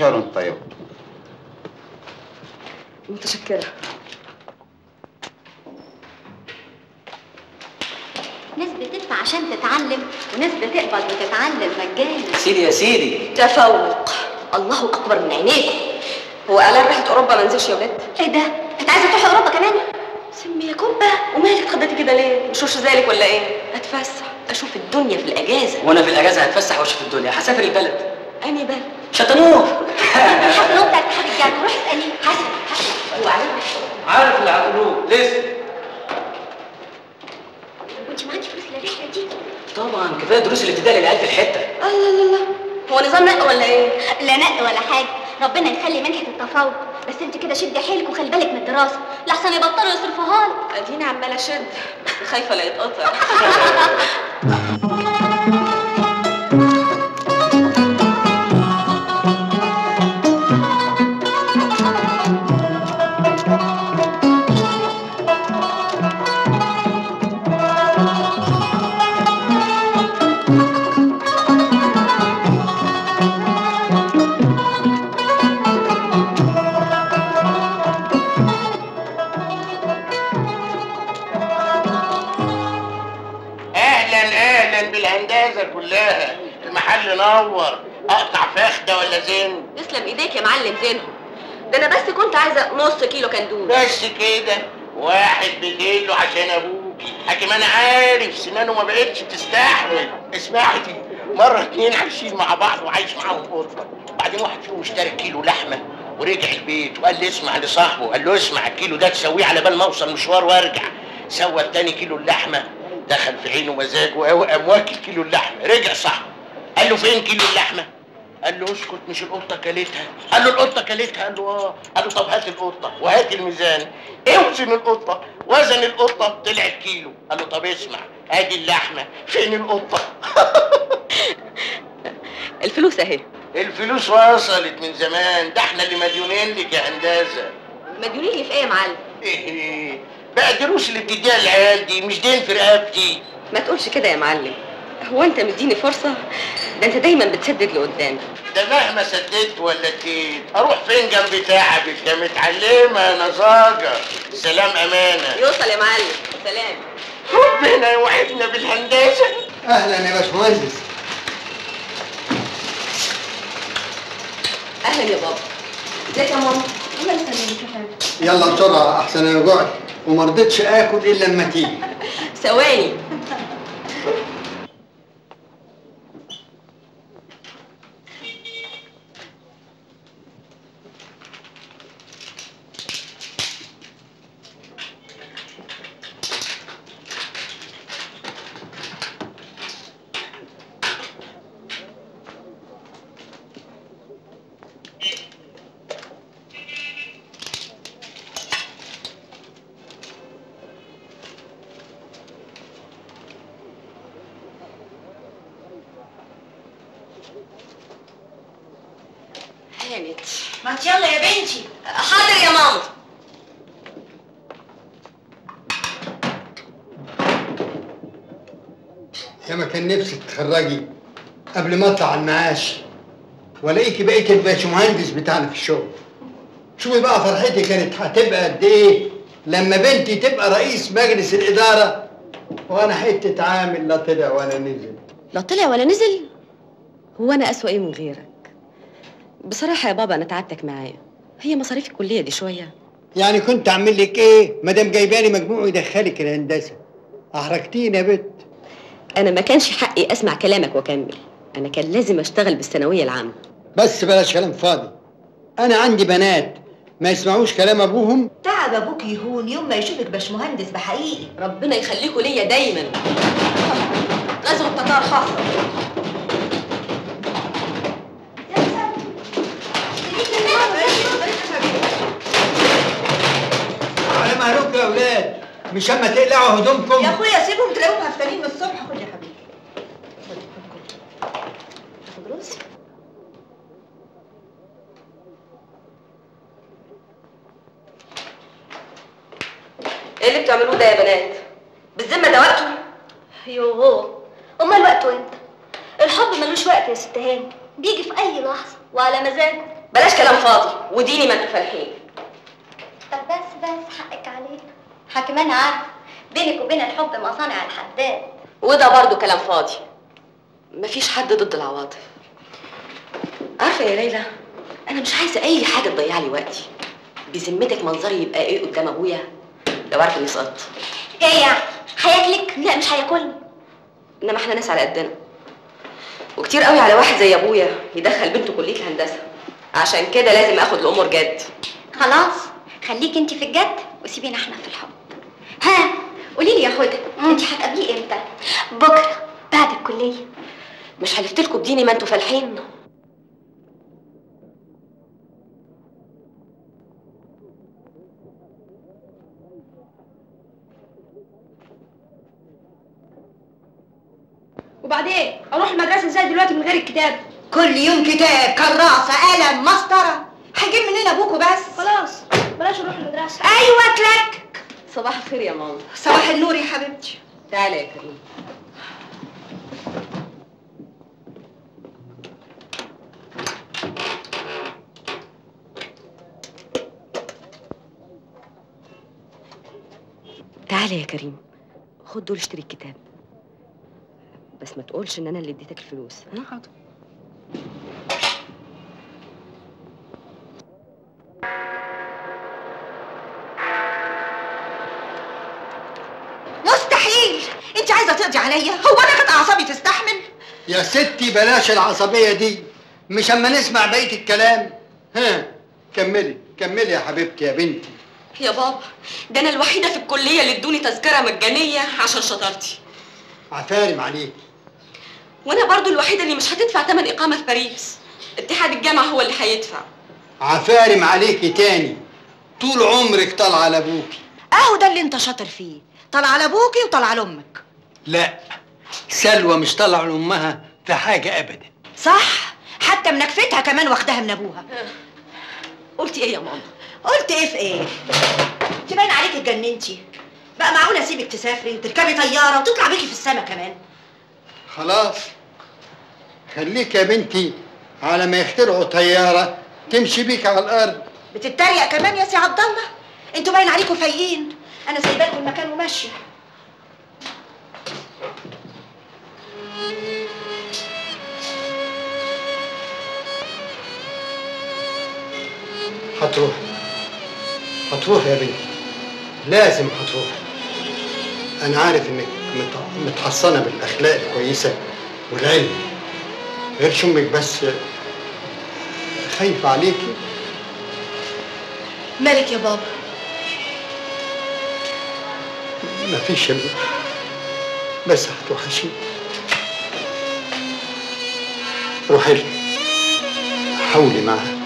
شهر وانت طيب متشكره ناس بتدفع عشان تتعلم وناس بتقبض وتتعلم مجانا سيدي يا سيدي تفوق الله اكبر من عينيكم هو اعلان رحله اوروبا ما نزلش يا ولاد ايه ده؟ انت عايزه تروحي اوروبا كمان؟ سمي يا كوبا ومالك اتخضيتي كده ليه؟ مش وش ذلك ولا ايه؟ اتفسح اشوف الدنيا في الاجازه وانا في الاجازه هتفسح واشوف الدنيا هسافر البلد اني بقى شطنوف حسن بتاعت اتحاد الجامعه روح اساليه حسن حسن هو اعلان عارف اللي هتقولوه لسه وانت معاكي فلوس للرحله دي؟ طبعا كفايه دروس الابتدائي اللي قاعد في الحته الله الله الله هو نظام نقل ولا ايه؟ لا نق ولا حاجه ربنا يخلي منحه التفوق بس انت كده شدي حيلك وخلي بالك من الدراسه لحسن يبطلوا يصرفوها لك اديني عماله اشد بس خايفه لا يتقطع اهلا اهلا بالهندسه كلها المحل نور اقطع فخده ولا زين تسلم ايديك يا معلم زينهم ده انا بس كنت عايزه نص كيلو كندوز بس كده واحد بكيلو عشان ابوكي حكيم انا عارف سنانه ما بقتش تستحمل اسمعي مره اتنين عايشين مع بعض وعايش معاهم قطه بعدين واحد فيهم اشترى كيلو لحمه ورجع البيت وقال لي اسمع لصاحبه قال له اسمع الكيلو ده تسويه على بال ما اوصل مشوار وارجع سوى التاني كيلو اللحمه دخل في عينه مزاجه قوي قام واكل كيلو اللحمه رجع صاحبه قال له فين كيلو اللحمه قال له اسكت مش القطه كلتها قال له القطه كلتها قال له اه قال له طب هات القطه وهات الميزان اوزن القطه وزن القطه طلع كيلو قال له طب اسمع ادي اللحمه فين القطه الفلوس اهي الفلوس وصلت من زمان ده احنا اللي مديونين لك يا هندسه مديونين لي في ايه يا معلم ايه بقى الدروس اللي بتديها العيال دي مش دين في رقبتي ما تقولش كده يا معلم هو انت مديني فرصه ده انت دايما بتسدد لقدام ده مهما سددت ولا اديت اروح فين جنب تعبك يا متعلمه نزاجه سلام امانه يوصل يا معلم سلام ربنا يوعدنا بالهندسه اهلا يا باشمهندس اهلا يا بابا ازيك يا ماما الله يسلمك يا فندم يلا بسرعه احسن انا جوعت وما رضيتش اكل الا لما تيجي ثواني هانت ما يلا يا بنتي حاضر يا ماما يا ما كان نفسك تتخرجي قبل ما اطلع على المعاش والاقيكي بقيت الباشمهندس بتاعنا في الشغل شوفي بقى فرحتي كانت هتبقى قد ايه لما بنتي تبقى رئيس مجلس الاداره وانا حته عامل لا طلع ولا نزل لا طلع ولا نزل هو انا اسوأ ايه من غيرك بصراحه يا بابا انا تعبتك معايا هي مصاريف الكليه دي شويه يعني كنت اعمل لك ايه ما دام جايباني مجموع يدخلك الهندسه احرجتيني يا بت انا ما كانش حقي اسمع كلامك واكمل انا كان لازم اشتغل بالثانويه العامه بس بلاش كلام فاضي انا عندي بنات ما يسمعوش كلام ابوهم تعب ابوك يهون يوم ما يشوفك باشمهندس بحقيقي ربنا يخليكوا ليا دايما غزو التتار حصل على مهلوك يا اولاد مش اما تقلعوا هدومكم يا اخويا سيبهم تلاقيهم هفتانين من الصبح خد يا حبيبي خد خد خد تاخد راسي ايه اللي بتعملوه ده يا بنات بالذمه ده وقته يوه امال وقته امتى الحب ملوش وقت يا ست هاني بيجي في اي لحظه وعلى مزاجه بلاش كلام فاضي وديني ما انتوا فالحين طب بس بس حقك عليه حكمان عارف بينك وبين الحب مصانع الحداد وده برضو كلام فاضي مفيش حد ضد العواطف عارفه يا ليلى انا مش عايزه اي حاجه تضيع لي وقتي بذمتك منظري يبقى ايه قدام ابويا لو عارف اني سقطت ايه يعني هياكلك لا مش هياكلني انما احنا ناس على قدنا وكتير قوي على واحد زي ابويا يدخل بنته كليه الهندسه عشان كده لازم اخد الامور جد خلاص خليك انت في الجد وسيبينا احنا في الحب ها قولي لي يا هدى انت هتقابليه امتى بكره بعد الكليه مش هلفتلكوا بديني ما انتوا فالحين وبعدين اروح المدرسه ازاي دلوقتي من غير الكتاب كل يوم كتاب كراسة قلم مسطرة هيجيب منين ابوكوا بس خلاص بلاش اروح المدرسه ايوه اتلك صباح الخير يا ماما صباح النور يا حبيبتي تعالى يا كريم تعالى يا كريم خد دول اشتري الكتاب بس ما تقولش ان انا اللي اديتك الفلوس ها حاضر مستحيل انت عايزه تقضي عليا هو انا كانت اعصابي تستحمل يا ستي بلاش العصبية دي مش اما نسمع بقية الكلام ها كملي كملي يا حبيبتي يا بنتي يا بابا ده انا الوحيده في الكليه اللي ادوني تذكره مجانيه عشان شطارتي عفارم عليك وانا برضو الوحيده اللي مش هتدفع ثمن اقامه في باريس اتحاد الجامعه هو اللي هيدفع عفارم عليكي تاني طول عمرك طالعة على ابوكي اهو ده اللي انت شاطر فيه طلع على ابوكي وطلع على امك لا سلوى مش طالعة لأمها في حاجة أبدا صح حتى منكفتها كمان واخداها من ابوها قلتي ايه يا ماما قلت ايه في ايه تبان عليك اتجننتي بقى معقول اسيبك تسافري وتركبي طياره وتطلع بيكي في السما كمان خلاص خليك يا بنتي على ما يخترعوا طيارة تمشي بيك على الأرض بتتريق كمان يا سي عبد الله انتوا باين عليكم فايقين انا سايباكم المكان وماشيه هتروح هتروح يا بنتي لازم هتروح أنا عارف إنك مت- متحصنة بالأخلاق الكويسة والعلم غير شمك بس خايفة عليكي مالك يا بابا مفيش يا بنتي بس هتوحشيني روحي لي حاولي معاها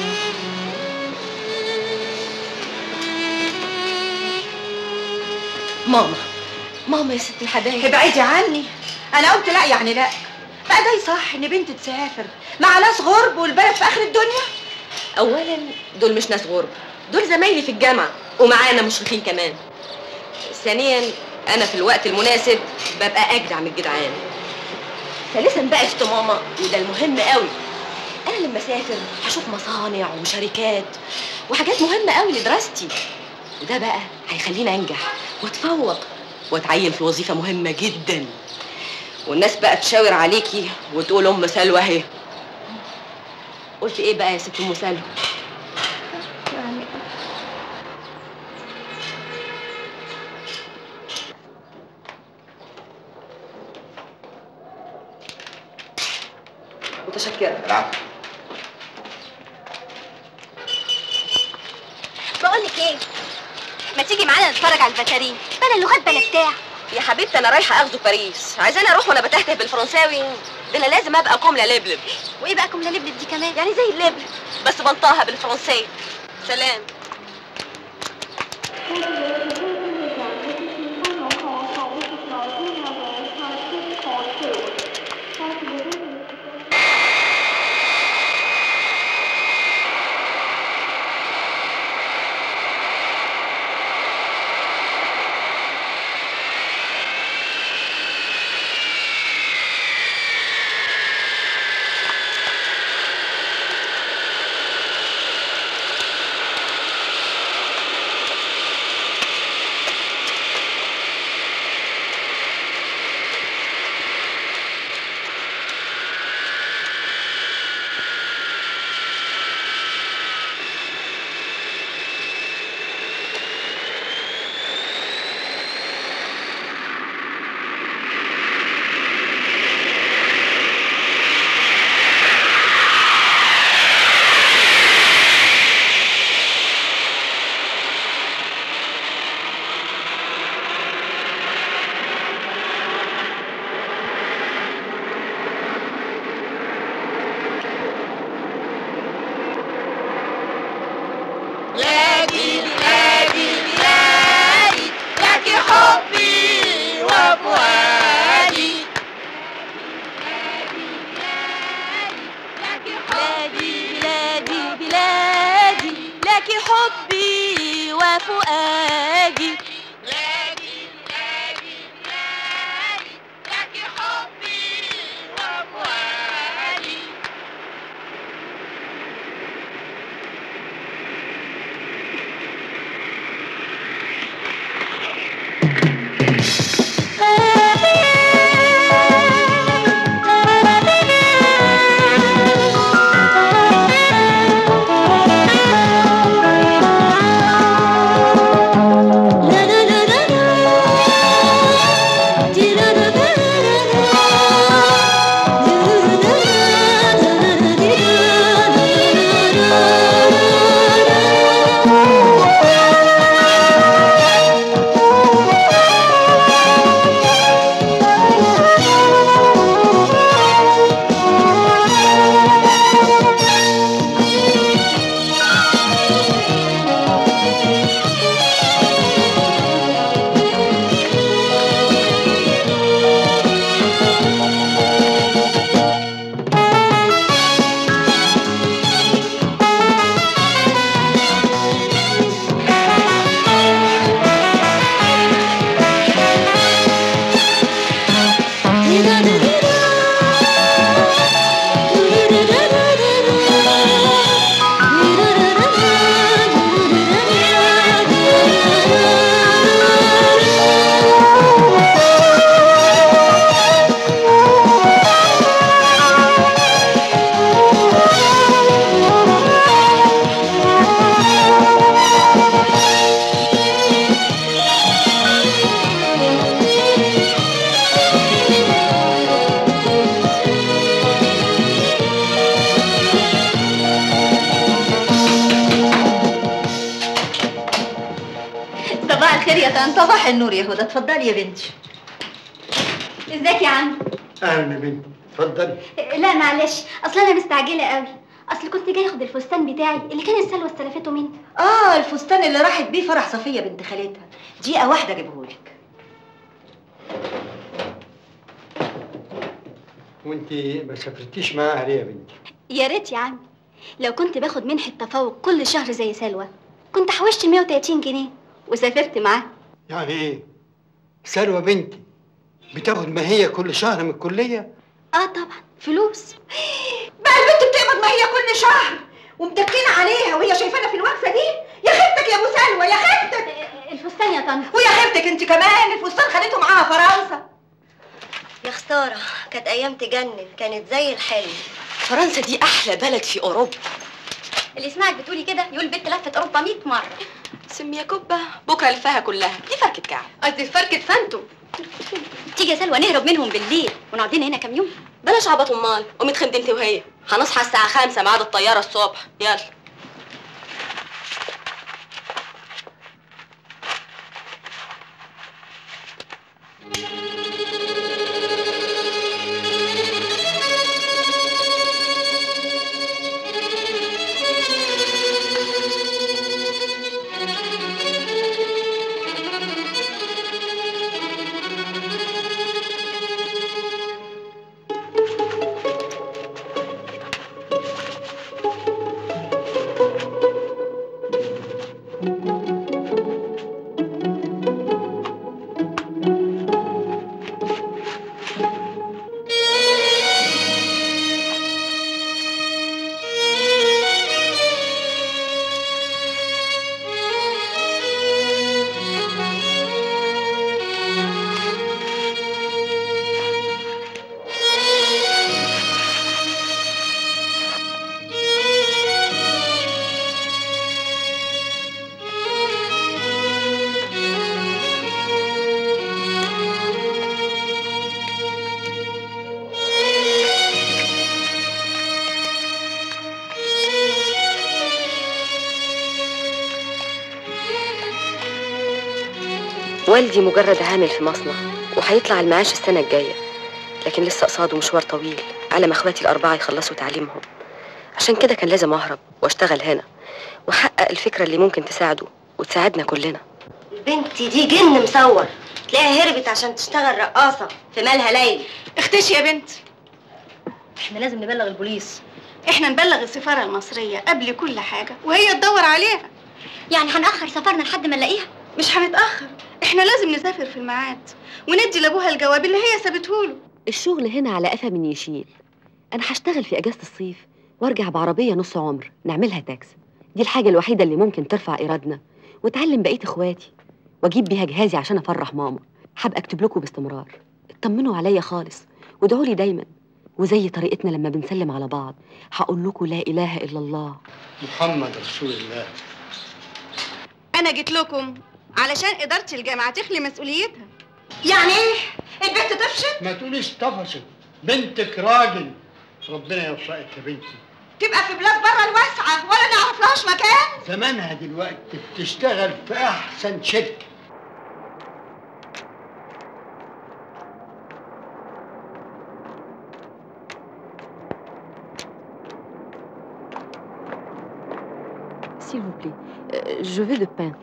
ماما ماما يا ست الحبايب ابعدي عني انا قلت لا يعني لا بقى ده يصح ان بنت تسافر مع ناس غرب والبلد في اخر الدنيا اولا دول مش ناس غرب دول زمايلي في الجامعه ومعانا مشرفين كمان ثانيا انا في الوقت المناسب ببقى اجدع من الجدعان ثالثا بقى يا ست ماما وده المهم قوي انا لما اسافر هشوف مصانع وشركات وحاجات مهمه قوي لدراستي وده بقى هيخليني انجح واتفوق واتعين في وظيفه مهمه جدا والناس بقى تشاور عليكي وتقول ام سلوى اهي قلت ايه بقى يا ست ام سلوى متشكره العفو بقول لك ايه ما تيجي معانا نتفرج على الفاترين بلا لغات بلا بتاع يا حبيبتي انا رايحه اخده باريس عايزاني اروح وانا بتهته بالفرنساوي ده انا لازم ابقى كمله لبلب وايه بقى كمله لبلب دي كمان يعني زي اللبلب بس بنطقها بالفرنسيه سلام لك حبي وفؤادي نادي نادي نادي لك حبي وفؤادي صباح الخير يا طنط صباح النور يا هدى اتفضلي يا بنتي ازيك يا عم اهلا يا بنتي اتفضلي لا معلش اصل انا مستعجله قوي اصل كنت جاي اخد الفستان بتاعي اللي كانت سلوى استلفته مني اه الفستان اللي راحت بيه فرح صفيه بنت خالتها دقيقه واحده اجيبهولك وانت ما سافرتيش معاها ليه يا بنتي يا ريت يا عم لو كنت باخد منحة تفوق كل شهر زي سلوى كنت حوشت 130 جنيه وسافرت معاه يعني ايه سلوى بنتي بتاخد ما هي كل شهر من الكليه اه طبعا فلوس بقى البنت بتقبض ما هي كل شهر ومتكين عليها وهي شايفانا في الوقفه دي يا خيبتك يا ابو سلوى يا خيبتك الفستان يا طنط ويا خيبتك انت كمان الفستان خليته معاها فرنسا يا خسارة كانت أيام تجنن كانت زي الحلم فرنسا دي احلى بلد في اوروبا اللي يسمعك بتقولي كده يقول بنت لفت اوروبا 100 مره سمي يا كبه بكره الفها كلها دي فركه كعب قصدي فركه فانتو تيجي يا سلوى نهرب منهم بالليل ونقعد لنا هنا كام يوم بلاش عبط امال قومي اتخمدي انت وهي هنصحى الساعه خمسة ميعاد الطياره الصبح يلا والدي مجرد عامل في مصنع وهيطلع المعاش السنة الجاية لكن لسه قصاده مشوار طويل على ما اخواتي الأربعة يخلصوا تعليمهم عشان كده كان لازم أهرب وأشتغل هنا وأحقق الفكرة اللي ممكن تساعده وتساعدنا كلنا بنتي دي جن مصور تلاقيها هربت عشان تشتغل رقاصة في مالها ليلي اختشي يا بنت احنا لازم نبلغ البوليس احنا نبلغ السفارة المصرية قبل كل حاجة وهي تدور عليها يعني هنأخر سفرنا لحد ما نلاقيها مش هنتأخر احنا لازم نسافر في الميعاد وندي لابوها الجواب اللي هي سابته له الشغل هنا على قفا من يشيل انا هشتغل في اجازه الصيف وارجع بعربيه نص عمر نعملها تاكس دي الحاجه الوحيده اللي ممكن ترفع ايرادنا وتعلم بقيه اخواتي واجيب بيها جهازي عشان افرح ماما هبقى اكتب لكم باستمرار اطمنوا عليا خالص وادعوا لي دايما وزي طريقتنا لما بنسلم على بعض هقول لكم لا اله الا الله محمد رسول الله انا جيت لكم علشان اداره الجامعه تخلي مسؤوليتها يعني ايه البنت طفشت ما تقوليش طفشت بنتك راجل ربنا يوفقك يا بنتي تبقى في بلاد بره الواسعه ولا نعرف لهاش مكان زمانها دلوقتي بتشتغل في احسن شركه S'il vous plaît, euh, je veux de pain.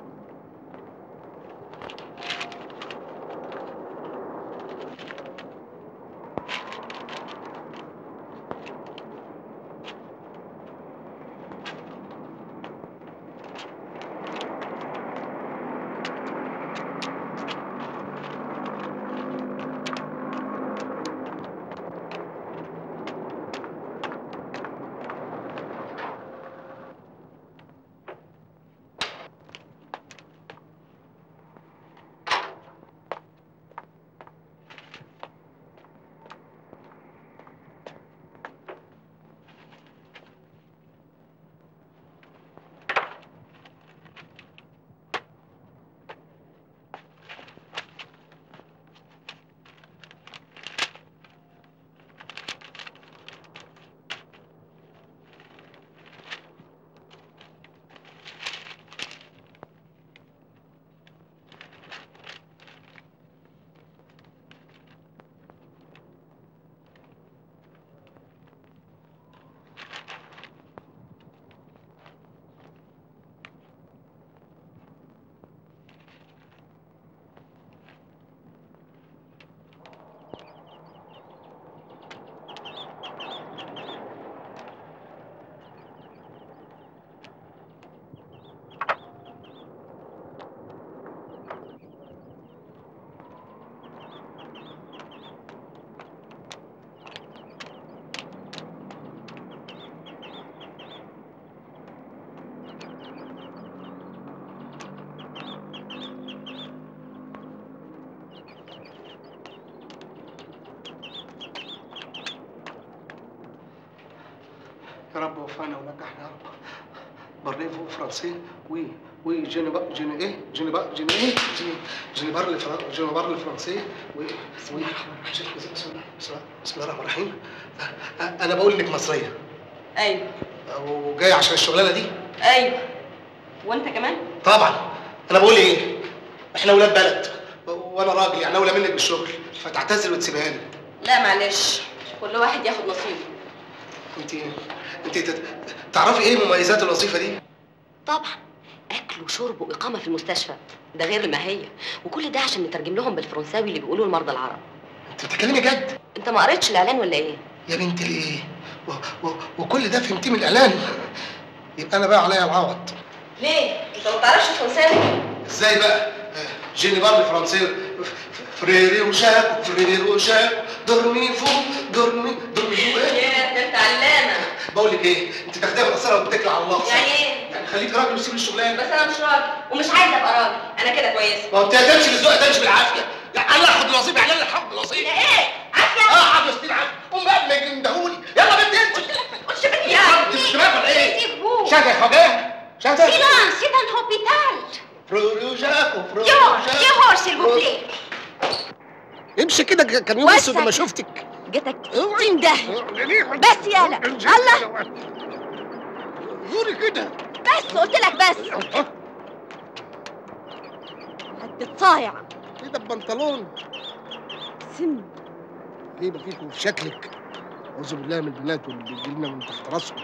يا رب وفقنا ونجحنا يا رب برنيفو فرنسي وي وي جينيبا جيني ايه جينيبا جيني ايه جيني جينيبار الفرن جينيبار الفرنسي وي بسم الله الرحمن الرحيم بسم الله بسم الله بسم الله الرحمن الرحيم أ- انا بقول انك مصريه ايوه وجاي عشان الشغلانه دي ايوه وانت كمان طبعا انا بقول ايه احنا ولاد بلد وانا راجل يعني اولى منك بالشغل فتعتذر وتسيبها لي لا معلش كل واحد ياخد نصيبه انت انت تت- تعرفي ايه مميزات الوظيفه دي طبعا اكل وشرب واقامه في المستشفى ده غير الماهيه وكل ده عشان نترجم لهم بالفرنساوي اللي بيقولوه المرضى العرب انت بتتكلمي جد انت ما قريتش الاعلان ولا ايه يا بنت الايه و... و... وكل ده فهمتيه من الاعلان يبقى انا بقى عليا العوض ليه انت ما بتعرفش فرنساوي ازاي بقى آه، جيني بار الفرنسيه فريري وشاك فريري وشاك دورمي فوق دورمي دورمي فوق ايه يا ده انت علامه بقول لك ايه انت تاخديها من قصيرها وتتكل على الله يعني ايه يعني خليك راجل وسيب الشغلانه بس انا مش راجل ومش عايزه ابقى راجل انا كده كويسه ما هو انت هتمشي بالذوق تمشي بالعافيه يعني انا اخد الوظيفه يعني انا اخد الوظيفه ايه عافيه اه عافيه ستين عافيه قوم بقى ما يندهولي يلا بنت انت قلت لك يا انت مش دماغ ولا ايه سيبوه شاكر يا خواجه شاكر سيلانس سي ان هوبيتال فرورو جاكو فرورو يور جاكو يور سيل فو بلي امشي كده كان يوم اسود لما شفتك جاتك طين ده بس يالا الله غوري كده بس قلت لك بس هتتصايع ايه ده بنطلون سم غيبه فيكم في شكلك اعوذ بالله من البنات واللي بيجي لنا من تحت راسهم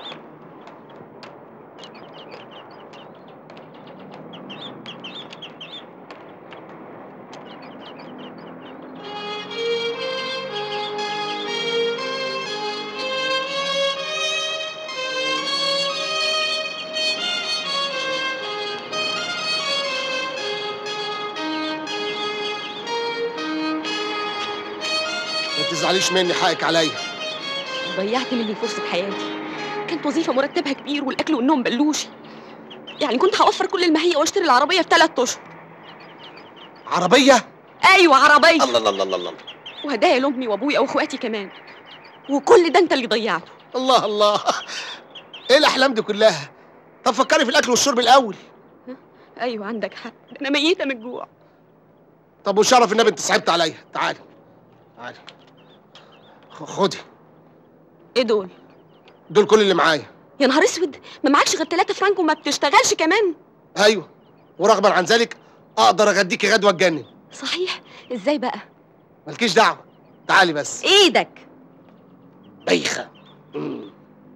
تزعليش مني حقك عليا ضيعت مني فرصة حياتي كانت وظيفة مرتبها كبير والأكل والنوم بلوشي يعني كنت هوفر كل المهية واشتري العربية في ثلاث أشهر عربيه أيوة عربية الله الله الله الله الله وهدايا لأمي وأبويا وأخواتي كمان وكل ده أنت اللي ضيعته الله الله ايه الاحلام دي كلها طب فكري في الاكل والشرب الاول أيوة عندك حق ده أنا ميتة من الجوع طب وشرف النبي انت صعبت عليا تعالي تعالي خ- خدي إيه دول؟ دول كل اللي معايا يا نهار اسود ما معكش غير 3 فرنك وما بتشتغلش كمان ايوه ورغما عن ذلك اقدر اغديكي غدوه تجنن صحيح ازاي بقى مالكيش دعوه تعالي بس ايدك بايخه مم.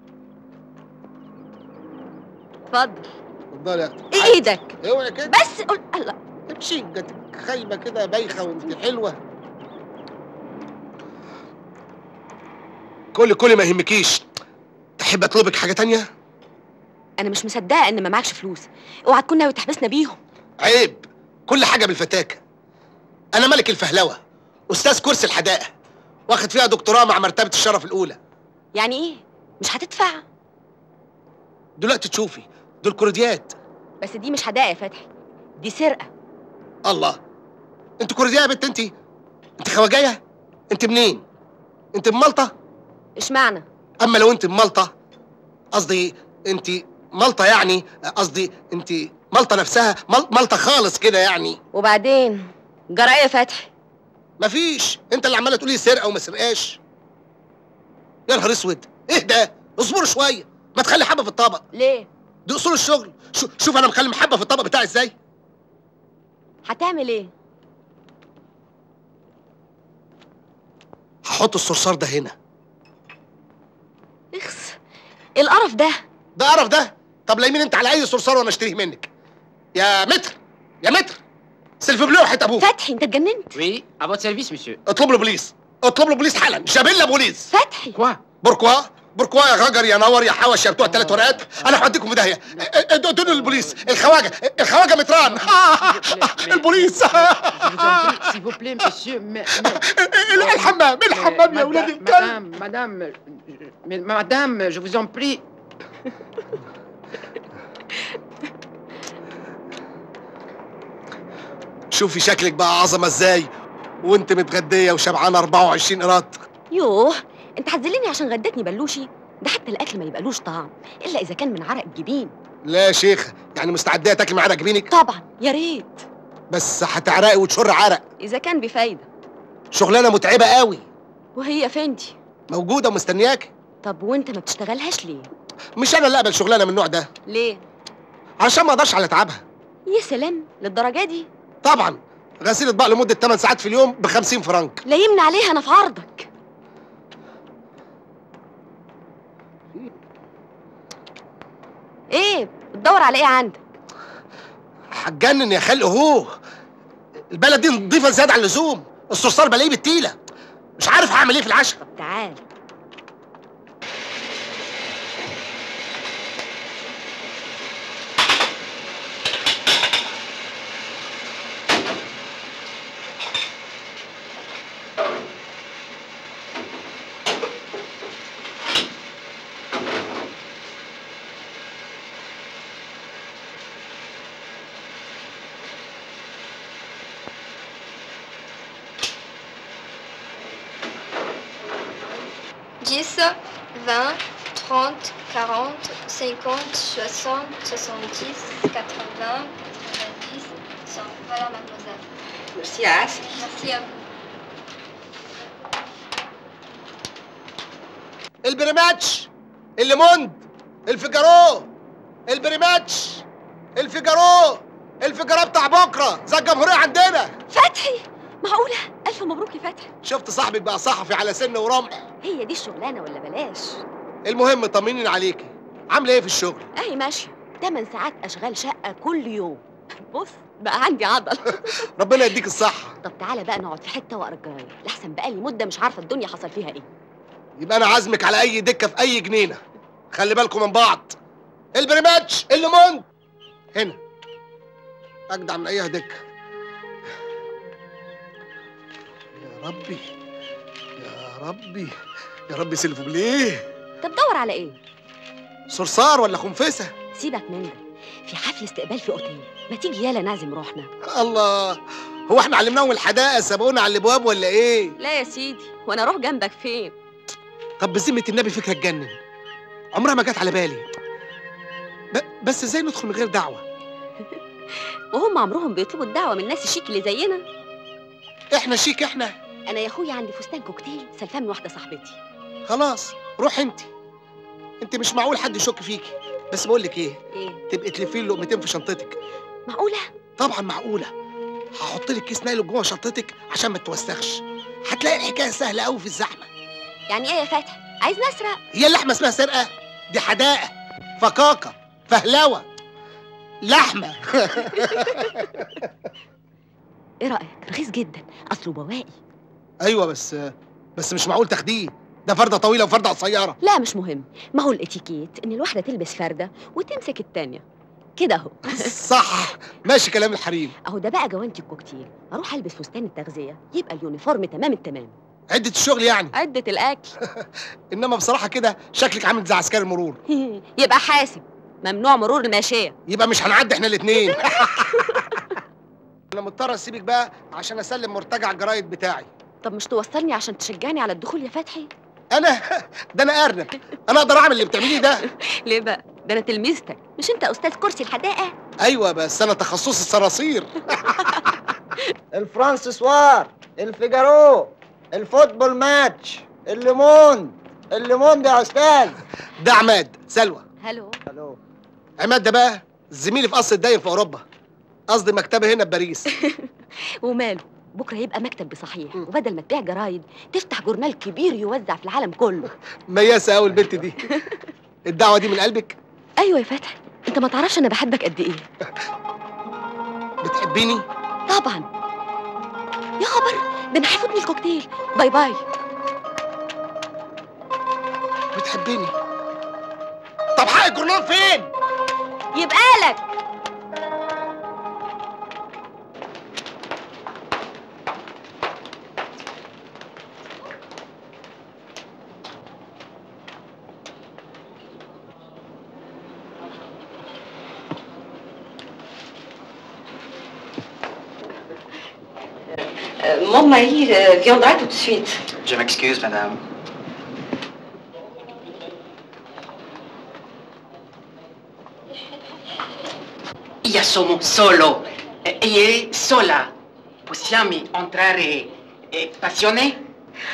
اتفضل اتفضلي يا اختي ايدك اوعي كده بس قول الله امشي جاتك خايبه كده بايخه وانت حلوه كل كل ما يهمكيش تحب اطلبك حاجه تانية انا مش مصدقه ان ما معكش فلوس اوعى تكون ناوي تحبسنا بيهم عيب كل حاجه بالفتاكه انا ملك الفهلوه استاذ كرسي الحدائق واخد فيها دكتوراه مع مرتبه الشرف الاولى يعني ايه مش هتدفع دلوقتي تشوفي دول كورديات بس دي مش هدايا يا فتحي دي سرقه الله انت كورديه يا بنت انت انت خواجايه انت منين انت من مالطا اشمعنى اما لو انت من مالطا قصدي انت مالطا يعني قصدي انت مالطا نفسها مال- مالطا خالص كده يعني وبعدين جرى ايه يا فتحي مفيش انت اللي عماله تقولي سرقه وما سرقاش يا نهار اسود ايه ده اصبروا شويه ما تخلي حبه في الطبق ليه دي اصول الشغل شو شوف انا مخلي حبه في الطبق بتاعي ازاي هتعمل ايه هحط الصرصار ده هنا اخس إيه القرف ده ده قرف ده طب لا يمين انت على اي صرصار وانا اشتريه منك يا متر يا متر سلف بلوحة ابوك فتحي انت اتجننت Oui, à votre service, monsieur. اطلب له بوليس اطلب له بوليس حالا شابيلا بوليس فتحي Quoi بوركوا بوركوا يا غجر يا نور يا حوش يا بتوع الثلاث ورقات انا هوديكم في داهيه ادوا للبوليس الخواجه الخواجه متران البوليس Je vous en prie, s'il vous plaît, monsieur. Mais, mais- الحمام الحمام يا Madame- ولاد الكلب Madame, madame, je- mais madame, je vous en prie. شوفي شكلك بقى عظمه ازاي وانت متغديه وشبعانه 24 قراط يوه انت هتذلني عشان غدتني بلوشي ده حتى الاكل ما يبقالوش طعم الا اذا كان من عرق الجبين لا يا شيخ يعني مستعديه تاكل معانا جبينك طبعا يا ريت بس هتعرقي وتشر عرق اذا كان بفايده شغلانه متعبه قوي وهي فندي موجوده ومستنياك طب وانت ما بتشتغلهاش ليه مش انا اللي اقبل شغلانه من النوع ده ليه عشان ما اقدرش على تعبها يا سلام للدرجه دي طبعا غسيل اطباق لمده 8 ساعات في اليوم ب 50 فرنك لا يمنع عليها انا في عرضك ايه بتدور على ايه عندك هتجنن يا خلق هو البلد دي نضيفه زياده عن اللزوم الصرصار بلاقيه بالتيله مش عارف هعمل ايه في العشاء طب تعال dix, vingt, trente, quarante, cinquante, soixante, soixante-dix, quatre-vingts, quatre-vingt-dix, cent. Voilà, mademoiselle. ميرسي يا عسل Merci à vous. البريماتش الليموند الفيجارو البريماتش الفيجارو الفيجارو بتاع بكره زي الجمهوريه عندنا فتحي معقوله الف مبروك يا فتحي شفت صاحبك بقى صحفي على سن ورمح هي دي الشغلانه ولا بلاش المهم طمنين عليكي عامله ايه في الشغل اهي ماشيه 8 ساعات اشغال شقه كل يوم بص بقى عندي عضل ربنا يديك الصحه طب تعالى بقى نقعد في حته واقرا الجرايد لحسن بقالي مده مش عارفه الدنيا حصل فيها ايه يبقى انا عازمك على اي دكه في اي جنينه خلي بالكم من بعض البريماتش الليموند هنا اجدع من اي دكه يا ربي يا ربي يا ربي سيلفو بليه طب دور على ايه صرصار ولا خنفسه سيبك من ده في حفل استقبال في اوتيل ما تيجي يالا نعزم روحنا الله هو احنا علمناهم الحدائق سبقونا على الابواب ولا ايه لا يا سيدي وانا اروح جنبك فين طب بذمه النبي فكره تجنن عمرها ما جت على بالي ب... بس ازاي ندخل من غير دعوه وهم عمرهم بيطلبوا الدعوه من الناس الشيك اللي زينا احنا شيك احنا انا يا اخويا عندي فستان كوكتيل سلفان من واحده صاحبتي خلاص روح انت انت مش معقول حد يشك فيكي بس بقول لك ايه ايه تبقي تلفي له لقمتين في شنطتك معقوله طبعا معقوله هحط لك كيس نايلون جوه شنطتك عشان ما تتوسخش هتلاقي الحكايه سهله قوي في الزحمه يعني ايه يا فتحي عايز نسرق هي اللحمه اسمها سرقه دي حدائق فكاكه فهلوه لحمه ايه رايك رخيص جدا اصله بواقي ايوه بس بس مش معقول تاخديه ده فرده طويله وفرده قصيره لا مش مهم ما هو الاتيكيت ان الواحده تلبس فرده وتمسك التانيه كده اهو صح ماشي كلام الحريم اهو ده بقى جوانتي الكوكتيل اروح البس فستان التغذيه يبقى اليونيفورم تمام التمام عده الشغل يعني عده الاكل انما بصراحه كده شكلك عامل زي عسكري المرور يبقى حاسب ممنوع مرور الماشيه يبقى مش هنعدي احنا الاثنين انا مضطر اسيبك بقى عشان اسلم مرتجع الجرايد بتاعي طب مش توصلني عشان تشجعني على الدخول يا فتحي انا ده انا ارنب انا اقدر اعمل اللي بتعمليه ده ليه بقى ده انا تلميذتك مش انت استاذ كرسي الحدائق ايوه بس انا تخصصي الصراصير الفرانسيسوار الفيجارو الفوتبول ماتش الليمون الليمون ده يا استاذ ده عماد سلوى هلو الو عماد ده بقى زميلي في قصر الداير في اوروبا قصدي مكتبه هنا في باريس وماله بكره يبقى مكتب بصحيح وبدل ما تبيع جرايد تفتح جورنال كبير يوزع في العالم كله مياسه قوي البنت دي الدعوه دي من قلبك ايوه يا فتحي انت ما تعرفش انا بحبك قد ايه بتحبيني طبعا يا خبر ده انا هيفوتني الكوكتيل باي باي بتحبيني طب حق الجورنال فين يبقى لك Mon mari euh, viendra tout de suite. Je m'excuse, madame. Io sono solo e e sola. Possiamo entrare e passione?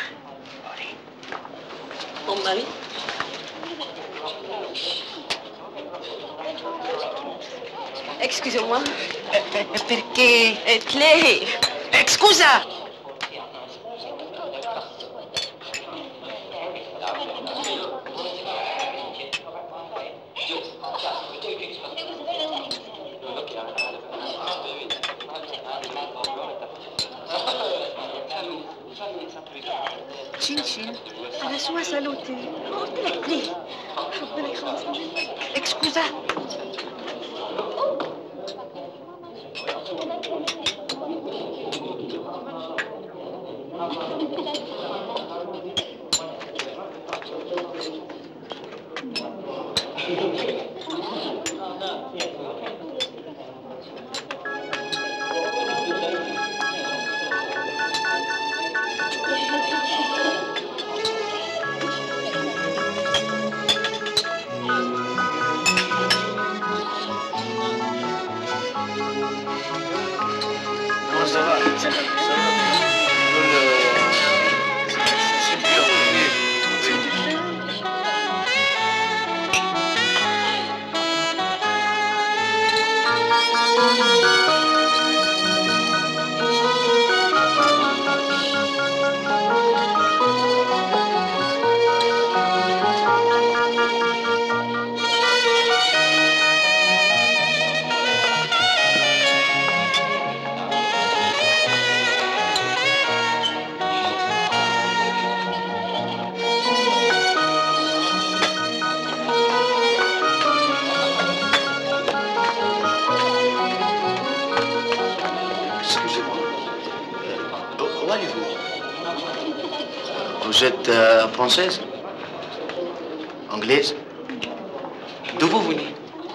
Mon mari Excusez-moi. Perché? Lei. Scusa! شين شين على شو سالوتي قلت لك ليه ربنا يخلصنا منك اكسكوزا Comment ça va Ça va. Ça va. Cool, euh, c'est- c'est bien, oui, oui. Vous êtes euh, française Anglaise D'où vous venez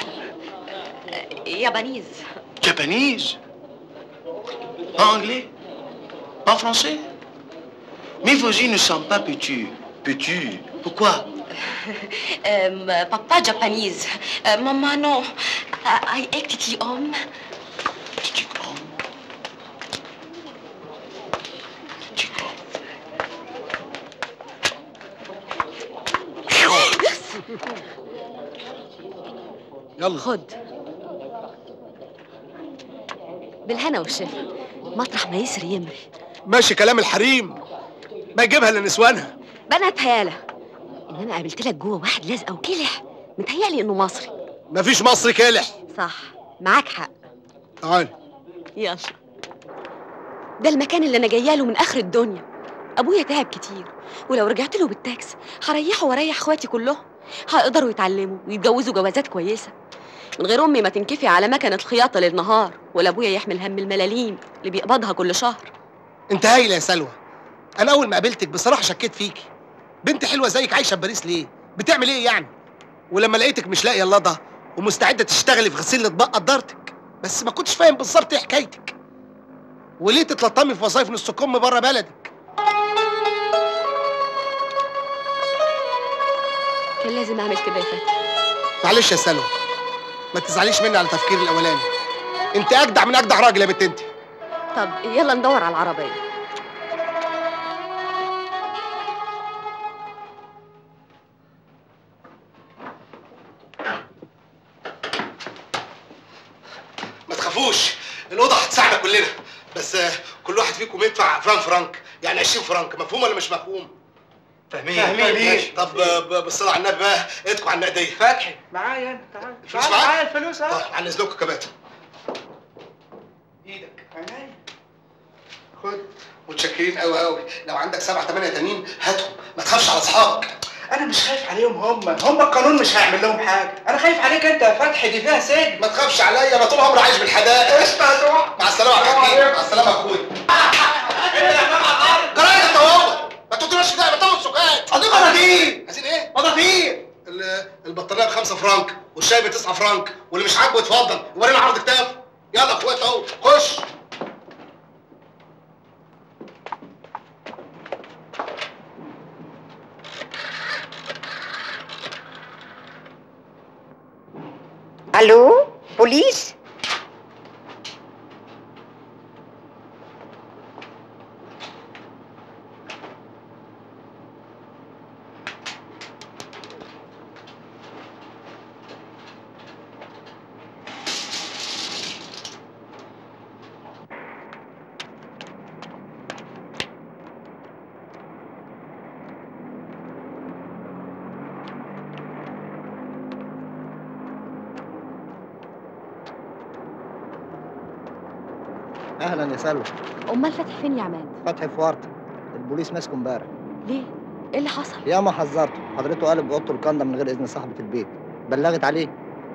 يابانيز Japanese En anglais En français Mais vos yeux ne sont pas petits. Petits Pourquoi أم، بابا جابانيز أم، ماما نو اي اكتتي ام يلا خد بالهنا والشفا مطرح ما يسري يمري ماشي كلام الحريم ما يجيبها لنسوانها بنات هيالة ان انا قابلت لك جوه واحد لازقه وكلح متهيألي انه مصري مفيش مصري كالح صح معاك حق تعال يلا ده المكان اللي انا جايه له من اخر الدنيا ابويا تعب كتير ولو رجعت له بالتاكس هريحه واريح اخواتي كلهم هيقدروا يتعلموا ويتجوزوا جوازات كويسه من غير امي ما تنكفي على مكنه خياطه للنهار ولا ابويا يحمل هم الملاليم اللي بيقبضها كل شهر انت هايله يا سلوى انا اول ما قابلتك بصراحه شكيت فيكي بنت حلوه زيك عايشه في باريس ليه بتعمل ايه يعني ولما لقيتك مش لاقيه اللضه ومستعده تشتغلي في غسيل الاطباق قدرتك بس ما كنتش فاهم بالظبط ايه حكايتك وليه تتلطمي في وظايف نص كم بره بلدك كان لازم اعمل كده يا فتحي معلش يا سلوى ما تزعليش مني على تفكيري الاولاني انت اجدع من اجدع راجل يا بنت انت طب يلا ندور على العربيه ما تخافوش الاوضه هتساعدنا كلنا بس آه، كل واحد فيكم يدفع فان فرنك يعني 20 فرنك مفهوم ولا مش مفهوم فاهمين فاهمين ماشي. طب آه، ب- بالصلاه على النبي بقى ادكوا على النقديه فتحي معايا انا تعال الفلوس تعال معاك؟ معايا الفلوس اهو طب عن اذنكم كمان ايدك عينيا خد متشكرين قوي قوي لو عندك سبعة ثمانية تانيين هاتهم ما تخافش على اصحابك انا مش خايف عليهم هم هم القانون مش هيعمل لهم حاجه انا خايف عليك انت يا فتحي دي فيها سجن ما تخافش عليا انا طول عمري عايش بالحدائق قشطه يا جماعه مع السلامة يا حبيبي مع السلامة يا اخويا جرايد انت وهو ما تقولوش كده بتاخد سكان قضية مناديل عايزين ايه؟ مناديل ال- البطاريه بخمسة فرنك والشاي بتسعة فرنك واللي مش عاجبه يتفضل ورينا عرض كتاب يلا يا اخويا اهو خش الو بوليس اهلا يا سلوى امال فتحي فين يا عماد فتحي في ورطه البوليس ماسكه امبارح ليه ايه اللي حصل يا ما حذرته حضرته قلب اوضته الكنده من غير اذن صاحبه البيت بلغت عليه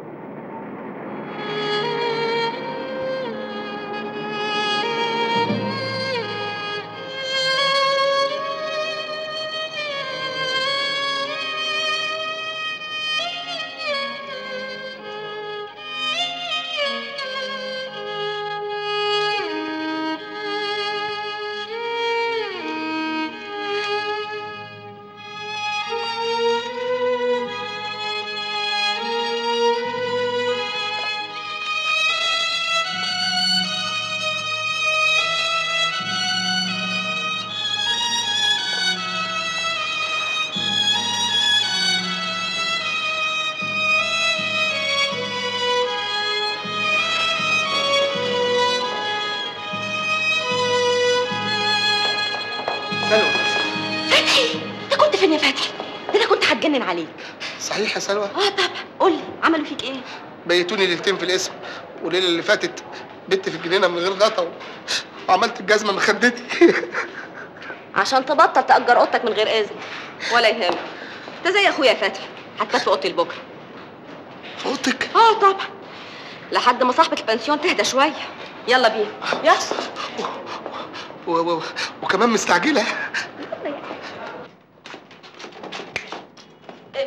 سلوى فتحي انت كنت فين يا فتحي ده انا كنت هتجنن عليك صحيح يا سلوى اه طبعا قول لي عملوا فيك ايه بيتوني ليلتين في الاسم والليله اللي فاتت بت في الجنينه من غير غطا و- وعملت الجزمه من خدتي عشان تبطل تأجر اوضتك من غير اذن ولا يهمك انت زي اخويا فتحي حتى في اوضتي لبكره في اوضتك اه طبعا لحد ما صاحبة البنسيون تهدى شوية يلا بينا يلا و... و... وكمان مستعجله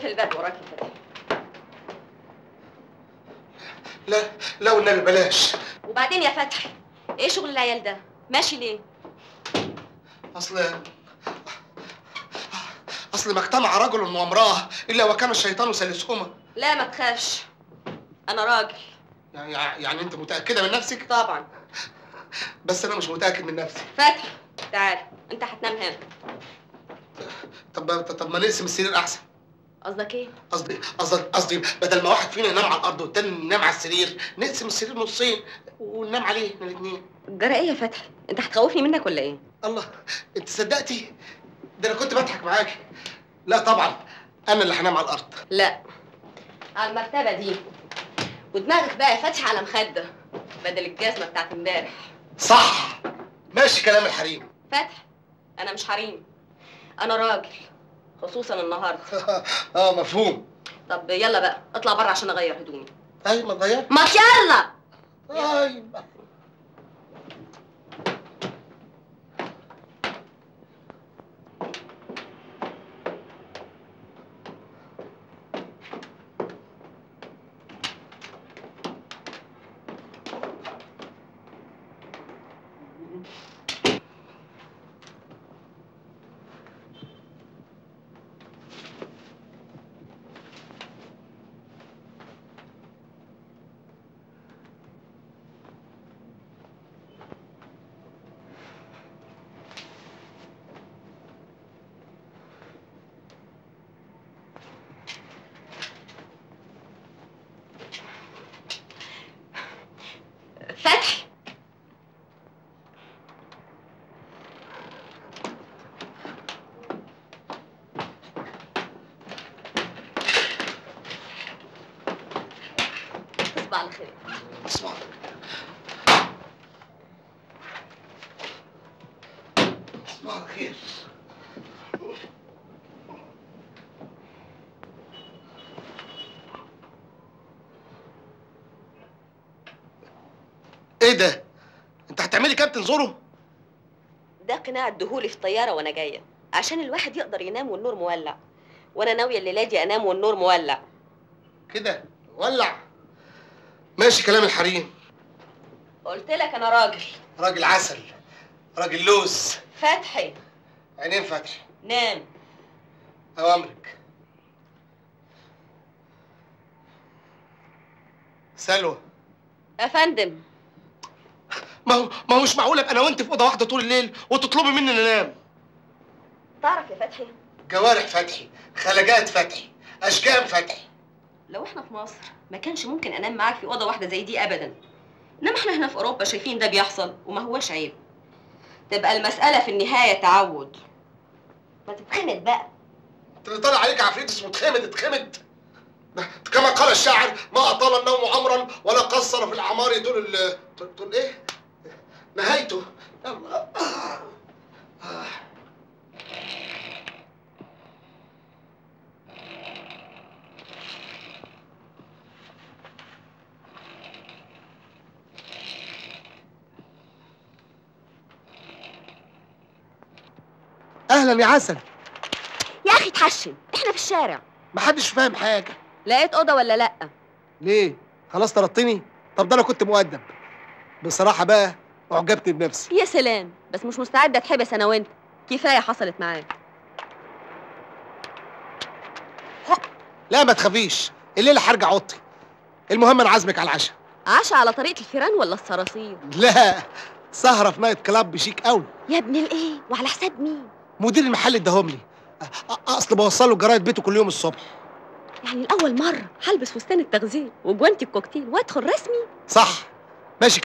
اقفل الباب وراك يا فتحي لا لا والنبي بلاش وبعدين يا فتحي ايه شغل العيال ده ماشي ليه اصل اصل ما اجتمع رجل وامراه الا وكان الشيطان ثالثهما لا ما تخافش انا راجل يعني يعني انت متاكده من نفسك طبعا بس انا مش متاكد من نفسي فتحي تعال انت هتنام هنا طب طب ما نقسم السرير احسن قصدك ايه قصدي قصدي قصدي بدل ما واحد فينا ينام على الارض والتاني ينام على السرير نقسم السرير نصين وننام عليه احنا الاثنين جرى ايه يا فتحي انت هتخوفني منك ولا ايه الله انت صدقتي ده انا كنت بضحك معاكي لا طبعا انا اللي هنام على الارض لا على المرتبه دي ودماغك بقى يا فتحي على مخده بدل الجزمه بتاعت امبارح صح ماشي كلام الحريم فتحي انا مش حريم انا راجل خصوصا النهارده اه مفهوم طب يلا بقى اطلع بره عشان اغير هدومي ايوه ما تغير ما يلا ايوه فتحي تصبح على خير اسمع اسمع على خير ايه ده؟ انت هتعملي كابتن زورو؟ ده قناع اديهولي في الطياره وانا جايه عشان الواحد يقدر ينام والنور مولع وانا ناويه الليله دي انام والنور مولع كده ولع ماشي كلام الحريم قلت لك انا راجل راجل عسل راجل لوز فتحي عينين فتحي نام اوامرك سلوى يا فندم ما هو ما هو مش معقول ابقى انا وانت في اوضه واحده طول الليل وتطلبي مني ننام تعرف يا فتحي جوارح فتحي خلجات فتحي اشكام فتحي لو احنا في مصر ما كانش ممكن انام معاك في اوضه واحده زي دي ابدا انما احنا هنا في اوروبا شايفين ده بيحصل وما هوش عيب تبقى المساله في النهايه تعود ما تتخمد بقى انت اللي طالع عليك عفريت اسمه اتخمد اتخمد ده كما قال الشاعر ما اطال النوم عمرا ولا قصر في الاعمار طول ال طول- طول ايه؟ نهايته يلا آه. اهلا يا عسل يا اخي اتحشم احنا في الشارع محدش فاهم حاجه لقيت اوضه ولا لا ليه؟ خلاص طردتني؟ طب ده انا كنت مؤدب بصراحه بقى اعجبت بنفسي يا سلام بس مش مستعده اتحبس انا وانت كفايه حصلت معاك لا ما تخافيش الليله هرجع اوضتي المهم انا عازمك على العشاء عشا على طريقه الفيران ولا الصراصير لا سهره في نايت كلاب بشيك قوي يا ابن الايه وعلى حساب مين مدير المحل اداهم لي أ- أ- اصل بوصل له جرايد بيته كل يوم الصبح يعني الاول مره هلبس فستان التغذيه وجوانتي الكوكتيل وادخل رسمي صح ماشي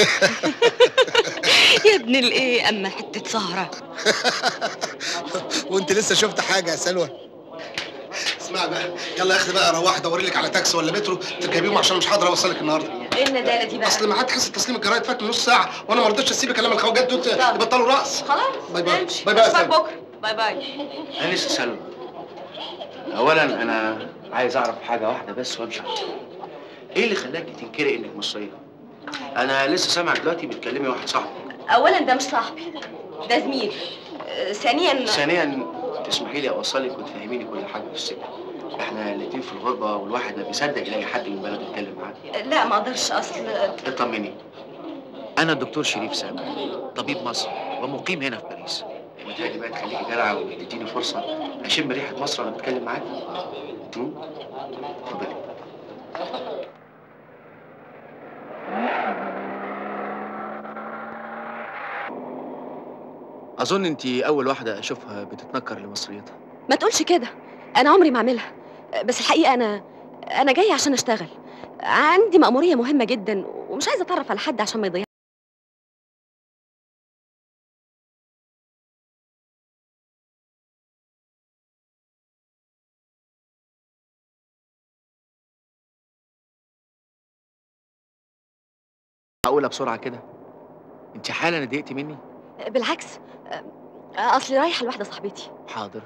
يا ابن الايه اما حته سهره وانت لسه شفت حاجه يا سلوى اسمع بقى يلا يا اختي بقى روح دوري لك على تاكسي ولا مترو تركبيهم عشان مش هقدر اوصلك النهارده ايه الندالة دي بقى اصل ميعاد حصه تسليم الجرايد فات من نص ساعه وانا ما رضيتش اسيب كلام الخواجات دول يبطلوا رقص خلاص باي باي امشي باي باي يا اشوفك سلوى بكره باي باي انسه سلوى اولا انا عايز اعرف حاجه واحده بس وامشي عليها ايه اللي خلاكي تنكري انك مصريه انا لسه سامع دلوقتي بتكلمي واحد صاحبي اولا ده مش صاحبي ده زميل آه، ثانيا ثانيا تسمحي لي اوصلك وتفهميني كل حاجه في السكه احنا الاتنين في الغربه والواحد ما بيصدق يلاقي حد من بلده يتكلم معاه لا ما اقدرش اصل اطمني انا الدكتور شريف سامي طبيب مصر ومقيم هنا في باريس متهيألي بقى تخليكي جدعه وتديني فرصه اشم ريحه مصر وانا بتكلم معاك هم؟ اتفضلي اظن انت اول واحده اشوفها بتتنكر لمصريتها ما تقولش كده انا عمري ما اعملها بس الحقيقه انا انا جايه عشان اشتغل عندي مأمورية مهمة جدا ومش عايزة اتعرف على حد عشان ما يضيع معقوله بسرعه كده انت حالا ضايقتي مني بالعكس اصلي رايحة لواحدة صاحبتي حاضر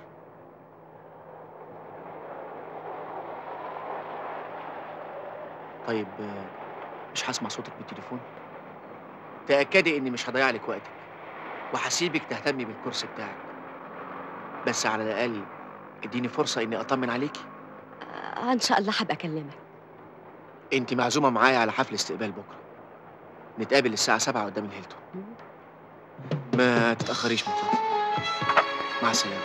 طيب آه، مش هسمع صوتك بالتليفون تأكدي إني مش هضيع لك وقتك وهسيبك تهتمي بالكورس بتاعك بس على الأقل اديني فرصة إني أطمن عليكي آه، ان شاء الله هبقى اكلمك أنت معزومة معايا على حفل استقبال بكرة نتقابل الساعة سبعة قدام الهيلتون ما تتأخريش من فضلك مع السلامة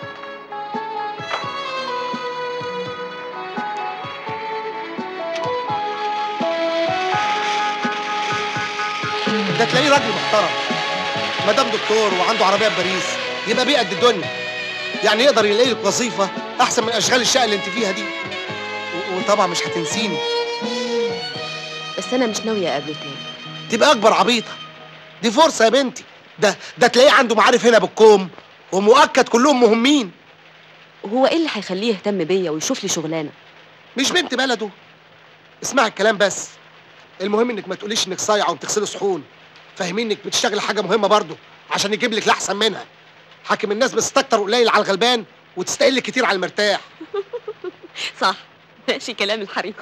ده تلاقيه راجل محترم ما دام دكتور وعنده عربيه في باريس يبقى بيه قد الدنيا يعني يقدر يلاقي لك وظيفه احسن من اشغال الشقه اللي انت فيها دي و- وطبعا مش هتنسيني بس انا مش ناوية اقابله تاني تبقى اكبر عبيطه دي فرصه يا بنتي ده ده تلاقيه عنده معارف هنا بالكوم ومؤكد كلهم مهمين هو ايه اللي هيخليه يهتم بيا ويشوف لي شغلانة مش بنت بلده اسمعي الكلام بس المهم انك ما تقوليش انك صايعه وبتغسلي صحون فاهمين انك بتشتغلي حاجه مهمه برضه عشان يجيب لك الاحسن منها حاكم الناس بتستكتر قليل على الغلبان وتستقل كتير على المرتاح صح ماشي كلام الحريم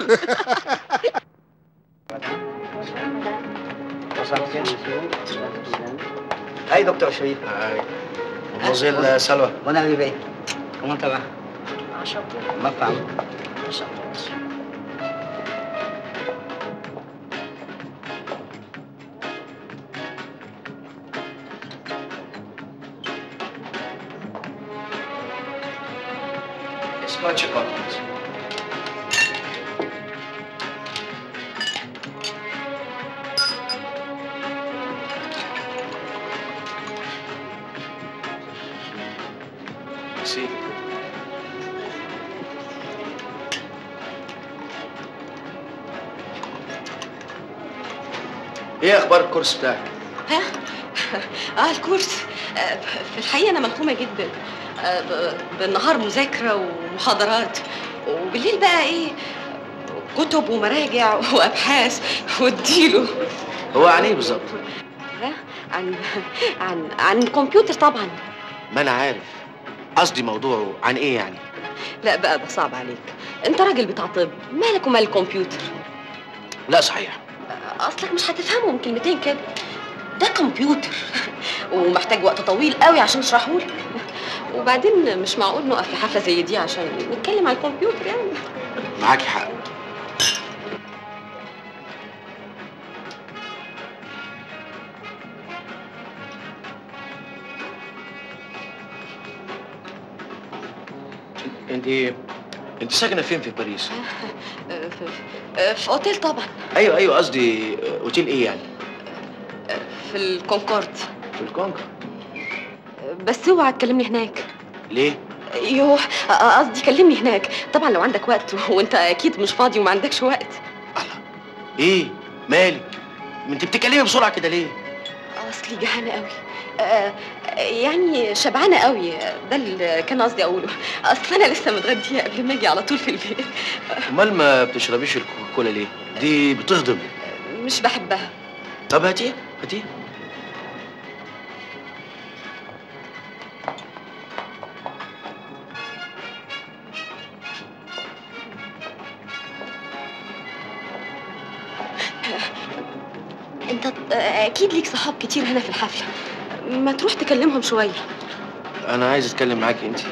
Hey, docteur Chérif. Mademoiselle Salwa. Bonne arrivée. Comment ça va Ma femme. Scotch cocktails. Merci. ايه اخبار الكورس بتاعك؟ ها اه الكورس آه، في الحقيقة انا ملخومة جدا آه، ب- بالنهار مذاكرة ومحاضرات وبالليل بقى ايه كتب ومراجع وابحاث واديله هو عن ايه بالظبط؟ ها؟ عن عن عن الكمبيوتر طبعا ما انا عارف قصدي موضوعه عن ايه يعني؟ لا بقى ده صعب عليك انت راجل بتاع طب مالك ومال الكمبيوتر لا صحيح اصلك مش هتفهمه من كلمتين كده ده كمبيوتر ومحتاج وقت طويل قوي عشان اشرحه لك وبعدين مش معقول نقف في حفله زي دي عشان نتكلم عن الكمبيوتر يعني معاكي حق انت انت ساكنه فين في باريس؟ آه، في, آه، في اوتيل طبعا ايوه ايوه قصدي اوتيل ايه يعني؟ في الكونكورد في الكونكر بس اوعى تكلمني هناك ليه؟ يوه آه، قصدي كلمني هناك طبعا لو عندك وقت وانت اكيد مش فاضي وما عندكش وقت ايه؟ مالك؟ ما انت بتتكلمي بسرعه كده ليه اصلي جعانه قوي آه يعني شبعانه قوي ده اللي كان قصدي اقوله اصل انا لسه متغديه قبل ما اجي على طول في البيت امال ما بتشربيش الكوكاكولا ليه دي بتهضم مش بحبها طب هاتيه هاتيه انت آه، اكيد ليك صحاب كتير هنا في الحفله ما تروح تكلمهم شويه انا عايز اتكلم معاكي انت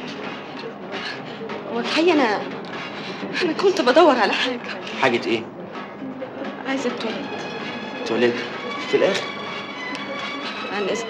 والحقيقه انا انا كنت بدور على حاجه حاجه ايه عايزه التواليت تولد في الاخر عن اذنك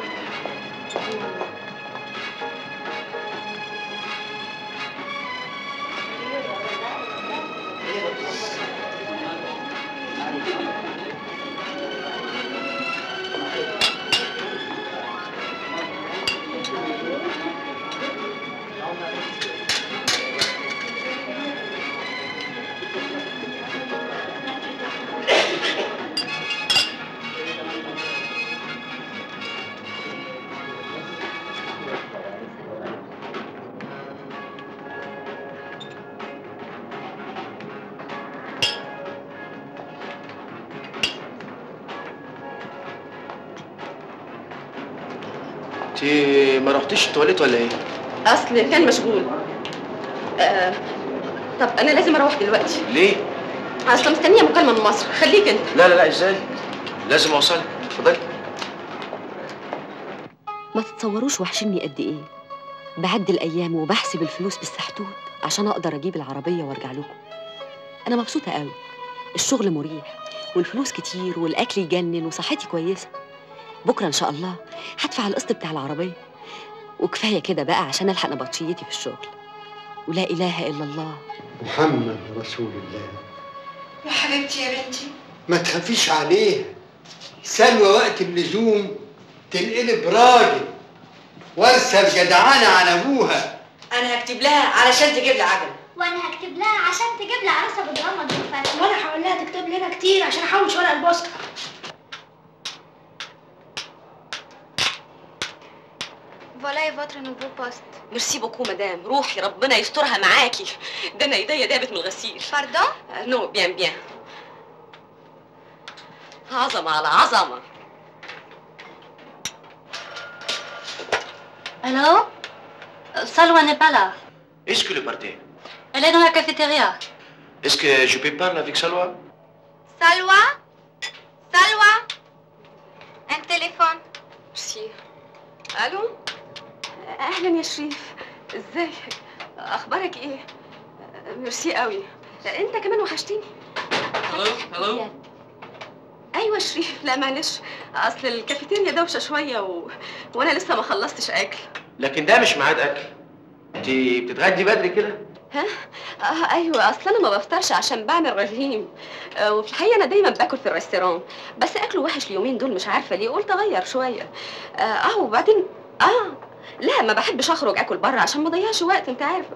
انت ما رحتيش التواليت ولا ايه اصل كان مشغول آه طب انا لازم اروح دلوقتي ليه اصل مستنيه مكالمه من مصر خليك انت لا لا لا ازاي لازم اوصلك اتفضلي ما تتصوروش وحشني قد ايه بعد الايام وبحسب الفلوس بالسحتوت عشان اقدر اجيب العربيه وارجع لكم انا مبسوطه قوي الشغل مريح والفلوس كتير والاكل يجنن وصحتي كويسه بكره ان شاء الله هدفع القسط بتاع العربيه وكفايه كده بقى عشان الحق نبطشيتي في الشغل ولا اله الا الله محمد رسول الله يا حبيبتي يا بنتي ما تخافيش عليه سلوى وقت اللزوم تنقلب راجل وارثه الجدعانه عن ابوها انا هكتب لها علشان تجيب لي عجله وانا هكتب لها عشان تجيب لي عروسه بتغمض بالفتح وانا هقول لها تكتب لنا كتير عشان احوش ورق البوسطه Voilà votre nouveau poste. ميرسي بوكو مدام روحي ربنا يسترها معاكي ده انا ايديا دابت من الغسيل باردون نو بيان بيان عظمه على عظمه Allô Salwa n'est pas là. Est-ce que le partez Elle est dans la cafétéria. Est-ce que je peux parler avec Salwa Salwa Salwa Un téléphone. ميرسي الو اهلا يا شريف ازيك اخبارك ايه ميرسي قوي انت كمان وحشتني هلو هلو ايوه شريف لا معلش اصل الكافيتيريا دوشه شويه و... وانا لسه ما خلصتش اكل لكن ده مش ميعاد اكل انت بتتغدي بدري كده ها آه ايوه اصل انا ما بفطرش عشان بعمل رجيم آه وفي الحقيقه انا دايما باكل في الريستوران بس اكله وحش اليومين دول مش عارفه ليه قلت اغير شويه اه, آه وبعدين اه لا ما بحبش اخرج اكل بره عشان ما اضيعش وقت انت عارف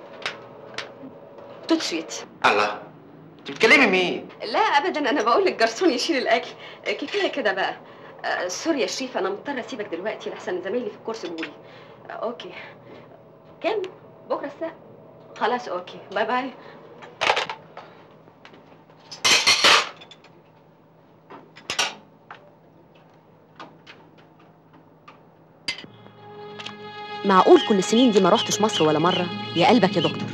توت سويت الله انت بتكلمي مين لا ابدا انا بقول للجرسون يشيل الاكل آه، كفايه كده بقى آه، سوري يا شريف انا مضطره اسيبك دلوقتي لحسن زمايلي في الكورس بولي آه، اوكي كام بكره الساعه خلاص اوكي باي باي معقول كل السنين دي ما رحتش مصر ولا مره يا قلبك يا دكتور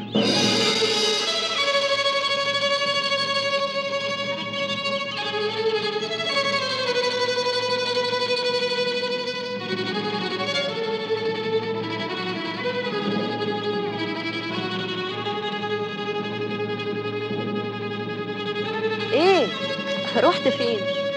ايه رحت فين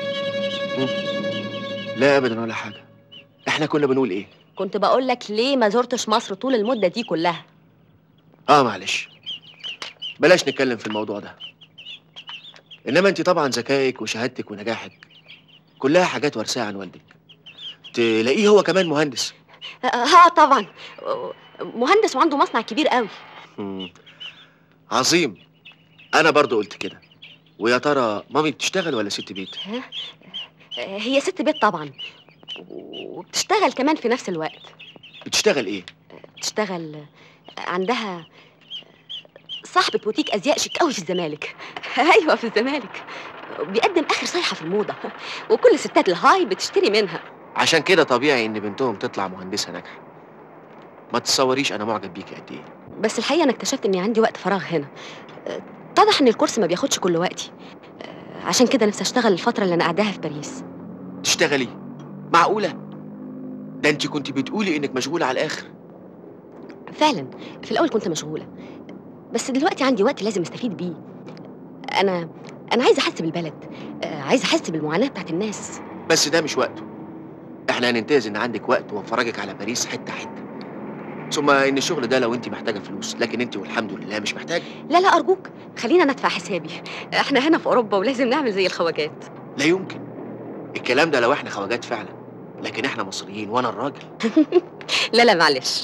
لا ابدا ولا حاجه احنا كنا بنقول ايه كنت بقول لك ليه ما زرتش مصر طول المده دي كلها اه معلش بلاش نتكلم في الموضوع ده انما انت طبعا ذكائك وشهادتك ونجاحك كلها حاجات ورثاها عن والدك تلاقيه هو كمان مهندس اه طبعا مهندس وعنده مصنع كبير قوي مم. عظيم انا برضو قلت كده ويا ترى مامي بتشتغل ولا ست بيت ها؟ هي ست بيت طبعا وبتشتغل كمان في نفس الوقت بتشتغل ايه بتشتغل عندها صاحبة بوتيك أزياء شيك قوي في الزمالك أيوة في الزمالك بيقدم آخر صيحة في الموضة وكل ستات الهاي بتشتري منها عشان كده طبيعي ان بنتهم تطلع مهندسه ناجحه ما تتصوريش انا معجب بيكي قد ايه بس الحقيقة أنا اكتشفت إني عندي وقت فراغ هنا اتضح إن الكورس ما بياخدش كل وقتي عشان كده نفسي أشتغل الفترة اللي أنا قاعداها في باريس تشتغلي معقوله ده انت كنت بتقولي انك مشغوله على الاخر فعلا في الأول كنت مشغولة بس دلوقتي عندي وقت لازم أستفيد بيه أنا أنا عايزة أحس بالبلد آه، عايزة أحس بالمعاناة بتاعت الناس بس ده مش وقته احنا هننتهز ان عندك وقت وافرجك على باريس حته حته ثم ان الشغل ده لو انت محتاجه فلوس لكن انت والحمد لله مش محتاجه لا لا أرجوك خلينا ندفع حسابي احنا هنا في أوروبا ولازم نعمل زي الخواجات لا يمكن الكلام ده لو احنا خواجات فعلا لكن احنا مصريين وانا الراجل لا لا معلش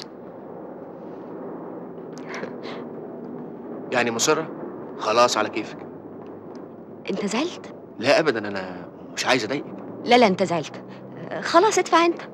يعني مصره خلاص على كيفك أنت زعلت؟ لا ابدا انا مش عايز اضايقك لا لا أنت زعلت آه، خلاص ادفع أنت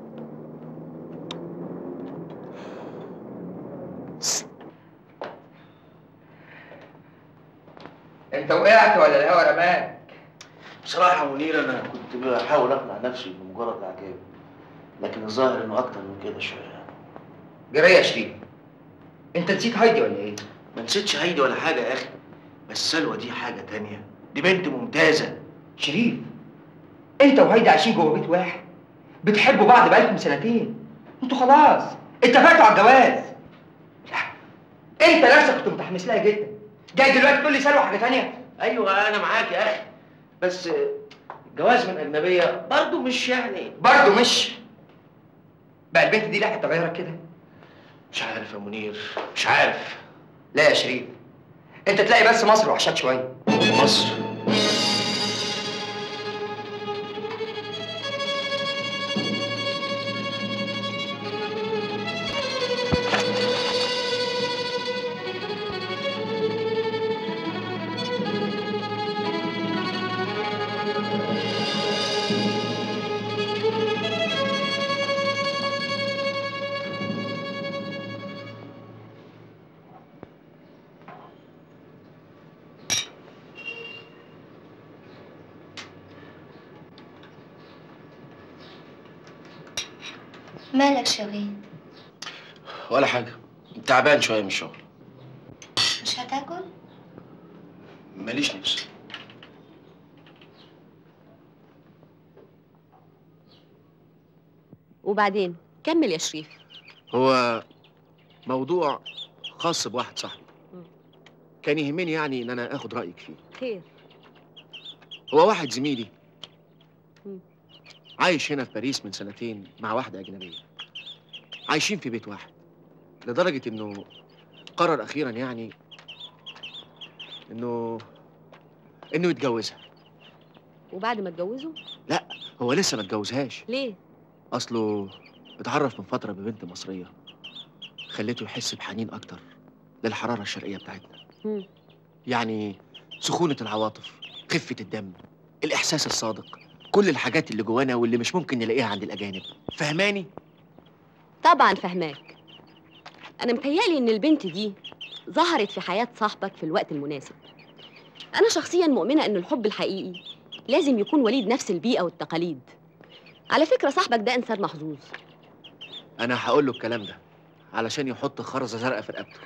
انت وقعت ولا الهوا رماك؟ بصراحة يا منير أنا كنت بحاول أقنع نفسي بمجرد إعجاب لكن الظاهر إنه أكتر من كده شوية جري يا شريف انت نسيت هايدي ولا ايه؟ ما نسيتش هايدي ولا حاجة يا أخي بس سلوى دي حاجة تانية دي بنت ممتازة شريف انت وهايدي عايشين جوه بيت واحد بتحبوا بعض بقالكم سنتين انتوا خلاص اتفقتوا على الجواز لا، انت نفسك كنت متحمس لها جدا جاي دلوقتي تقول لي سلوى حاجه تانية أيوة أنا معاك يا أخي بس الجواز من أجنبية برضه مش يعني برضه مش بقى البنت دي لحقت تغيرك كده مش عارف يا منير مش عارف لا يا شريف انت تلاقي بس مصر وحشاك شويه مصر مالك شوقي ولا حاجة تعبان شوية من الشغل مش هتاكل ماليش نفس وبعدين كمل يا شريف هو موضوع خاص بواحد صاحبي كان يهمني يعني ان انا اخد رايك فيه خير هو واحد زميلي مم. عايش هنا في باريس من سنتين مع واحدة أجنبية عايشين في بيت واحد لدرجة إنه قرر أخيرا يعني إنه إنه يتجوزها وبعد ما اتجوزوا لا هو لسه ما اتجوزهاش ليه أصله اتعرف من فترة ببنت مصرية خلته يحس بحنين أكتر للحرارة الشرقية بتاعتنا مم. يعني سخونة العواطف خفة الدم الإحساس الصادق كل الحاجات اللي جوانا واللي مش ممكن نلاقيها عند الأجانب فهماني؟ طبعا فهماك انا متهيألي ان البنت دي ظهرت في حياة صاحبك في الوقت المناسب انا شخصيا مؤمنة ان الحب الحقيقي لازم يكون وليد نفس البيئة والتقاليد على فكرة صاحبك ده انسان محظوظ أنا هقول له الكلام ده علشان يحط خرزة زرقاء في رقبته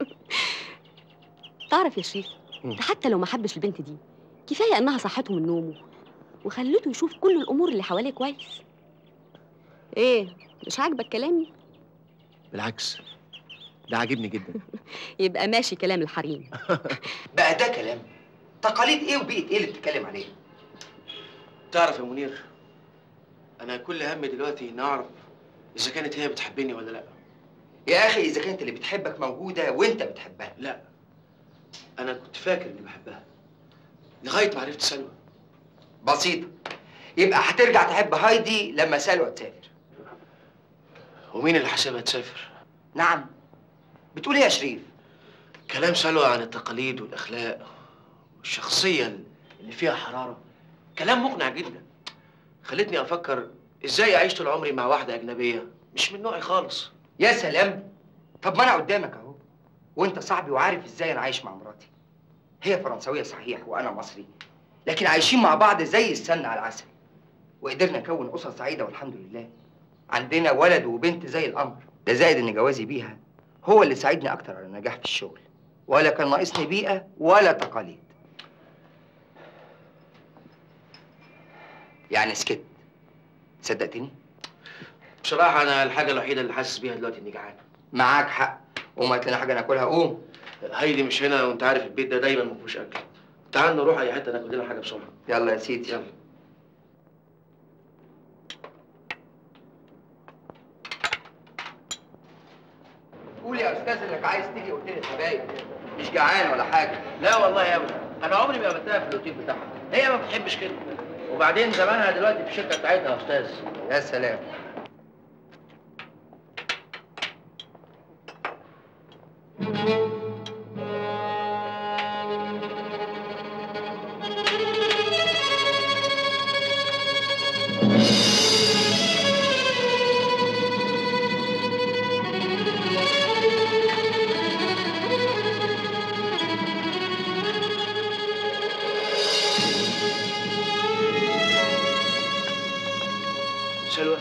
تعرف يا شريف مم. ده حتى لو ما حبش البنت دي كفاية انها صحته من نومه وخلته يشوف كل الامور اللي حواليه كويس ايه مش عاجبك كلامي بالعكس ده عاجبني جدا يبقى ماشي كلام الحريم بقى ده كلام تقاليد ايه وبيئه ايه اللي بتتكلم عليها تعرف يا منير أنا كل همي دلوقتي إني أعرف إذا كانت هي بتحبني ولا لأ يا اخي اذا كانت اللي بتحبك موجوده وانت بتحبها لا أنا كنت فاكر إني بحبها لغاية ما عرفت سلوى بسيطه يبقى هترجع تحب هايدي لما سلوى تسافر ومين اللي حاسبها تسافر؟ نعم بتقول ايه يا شريف كلام سلوى عن التقاليد والأخلاق والشخصية اللي فيها حراره كلام مقنع جدا خلتني افكر ازاي اعيش طول عمري مع واحده اجنبيه مش من نوعي خالص يا سلام طب ما انا قدامك اهو وانت صاحبي وعارف ازاي انا عايش مع مراتي هي فرنسويه صحيح وانا مصري لكن عايشين مع بعض زي السمنه على العسل وقدرنا نكون اسره سعيده والحمد لله عندنا ولد وبنت زي القمر ده زائد ان جوازي بيها هو اللي ساعدني اكتر على النجاح في الشغل ولا كان ناقصني بيئه ولا تقاليد يعني سكت صدقتني بصراحه انا الحاجه الوحيده اللي حاسس بيها دلوقتي اني جعان معاك حق قوم هات لنا حاجه ناكلها قوم هايدي مش هنا وانت عارف البيت ده دايما ما فيهوش اكل تعال نروح اي حته ناكل لنا حاجه بسرعه يلا يا سيدي يلا قول يا استاذ انك عايز تيجي اوتيل الحبايب مش جعان ولا حاجه لا والله ابدا انا عمري ما قابلتها في الاوتيل بتاعها هي ما بتحبش كده وبعدين زمانها دلوقتي في الشركه بتاعتها يا استاذ يا سلام سلوى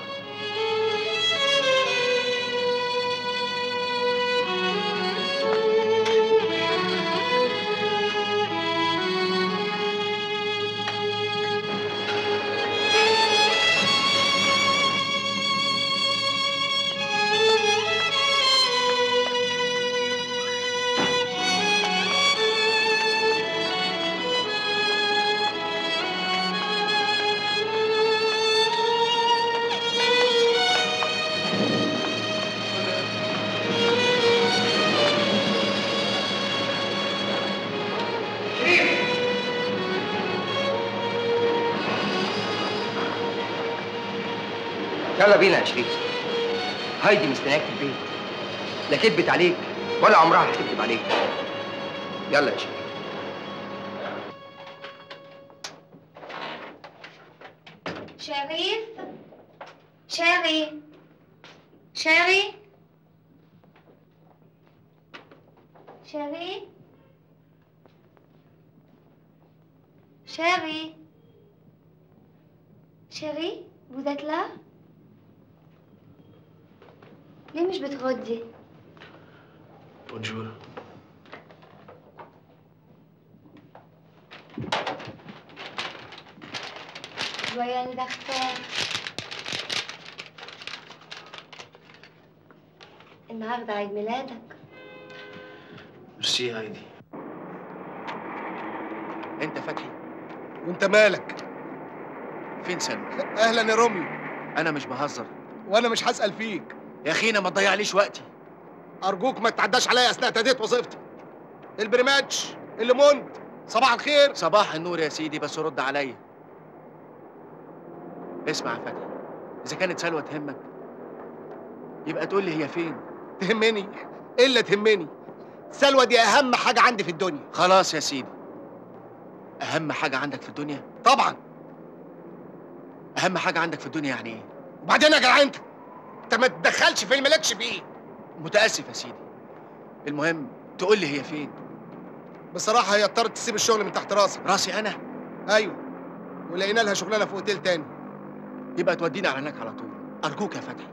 يلا بينا يا شريف هايدي مستنياك في البيت لا كدبت عليك ولا عمرها هتكذب عليك يلا يا شريف شريف شيري شيري شيري شيري شيري vous êtes là ليه مش بتردي بونجور joyeux anniversaire النهارده عيد ميلادك ميرسي يا هايدي انت فتحي وانت مالك فين سلمى اهلا يا روميو انا مش بهزر وانا مش هسال فيك يا اخينا ما تضيعليش وقتي ارجوك ما تعداش عليا اثناء تاديه وظيفتي البريماتش الليموند صباح الخير صباح النور يا سيدي بس رد عليا اسمع يا فتحي اذا كانت سلوى تهمك يبقى تقول لي هي فين تهمني الا تهمني سلوى دي اهم حاجه عندي في الدنيا خلاص يا سيدي اهم حاجه عندك في الدنيا طبعا اهم حاجه عندك في الدنيا يعني ايه وبعدين يا جدع انت انت ما تتدخلش في اللي مالكش فيه متاسف يا سيدي المهم تقول لي هي فين بصراحه هي اضطرت تسيب الشغل من تحت راسك راسي انا ايوه ولقينا لها شغلانه في اوتيل تاني يبقى تودينا على هناك على طول ارجوك يا فتحي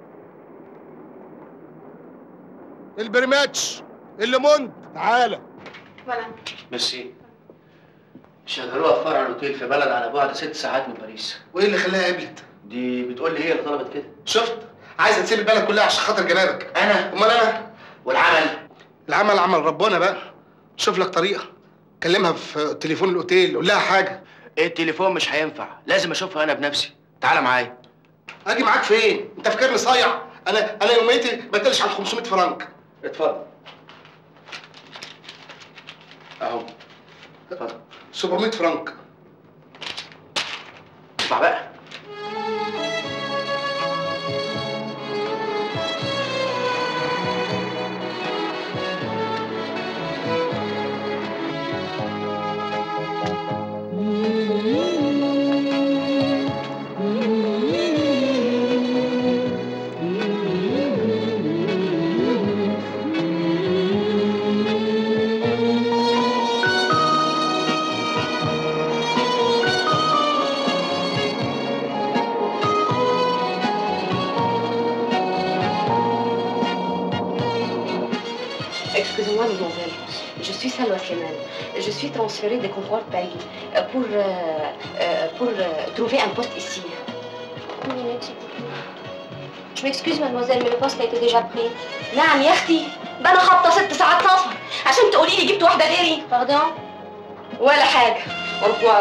البريماتش الليموند تعالى ولا ميرسي شغلوها في فرع الاوتيل في بلد على بعد ست ساعات من باريس وايه اللي خلاها قبلت دي بتقول لي هي اللي طلبت كده شفت عايزه تسيب البلد كلها عشان خاطر جنابك انا امال انا والعمل العمل عمل ربنا بقى شوف لك طريقه كلمها في تليفون الاوتيل قول لها حاجه التليفون مش هينفع لازم اشوفها انا بنفسي تعالى معايا اجي معاك فين انت فاكرني صايع انا انا يوميتي ما تقلش عن 500 فرنك اتفضل اهو اتفضل 700 فرنك اسمع بقى mademoiselle. Je suis Salwa Sleman. Je suis transférée de Concorde Paris euh, pour, euh, euh, pour euh, trouver un poste ici. Une minute, s'il vous plaît. Je m'excuse, mademoiselle, mais le poste a été déjà pris. نعم يا اختي ده انا حاطه ست ساعات سفر عشان تقولي لي جبت واحده غيري باردون ولا حاجه اورفوار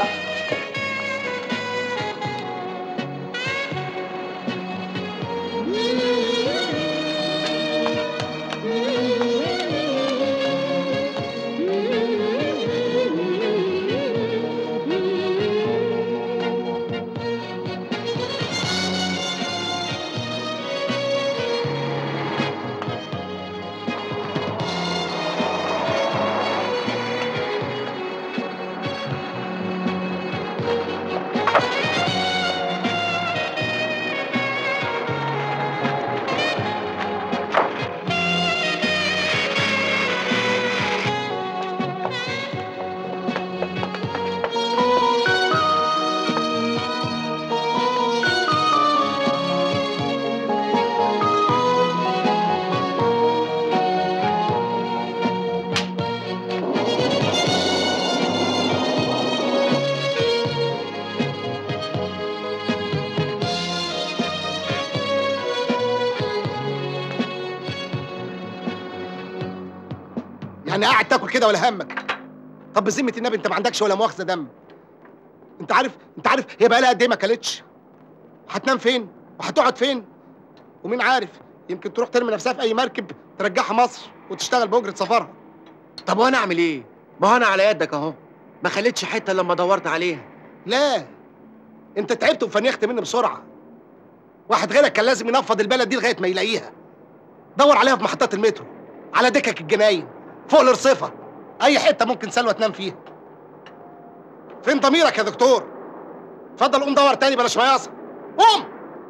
يعني قاعد تاكل كده ولا همك طب بذمه النبي انت ما عندكش ولا مؤاخذه دم انت عارف انت عارف هي بقى لها قد ايه ما اكلتش هتنام فين وهتقعد فين ومين عارف يمكن تروح ترمي نفسها في اي مركب ترجعها مصر وتشتغل باجره سفرها طب وانا اعمل ايه؟ ما هو انا على يدك اهو ما خليتش حته لما دورت عليها لا انت تعبت وفنيخت مني بسرعه واحد غيرك كان لازم ينفض البلد دي لغايه ما يلاقيها دور عليها في محطات المترو على دكك الجناين فوق الرصيفه اي حته ممكن سلوى تنام فيها فين ضميرك يا دكتور اتفضل قوم دور تاني بلاش مياصه قوم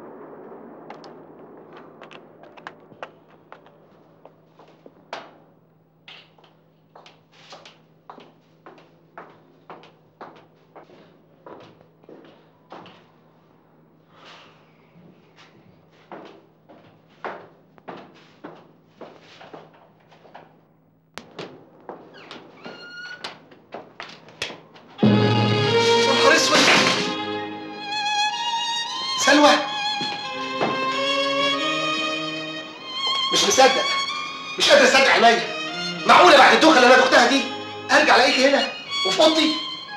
يا نهار اسود سلوى مش مصدق مش قادر اصدق عينيا معقوله بعد الدوخه اللي انا دختها دي ارجع الاقيكي هنا وفي اوضتي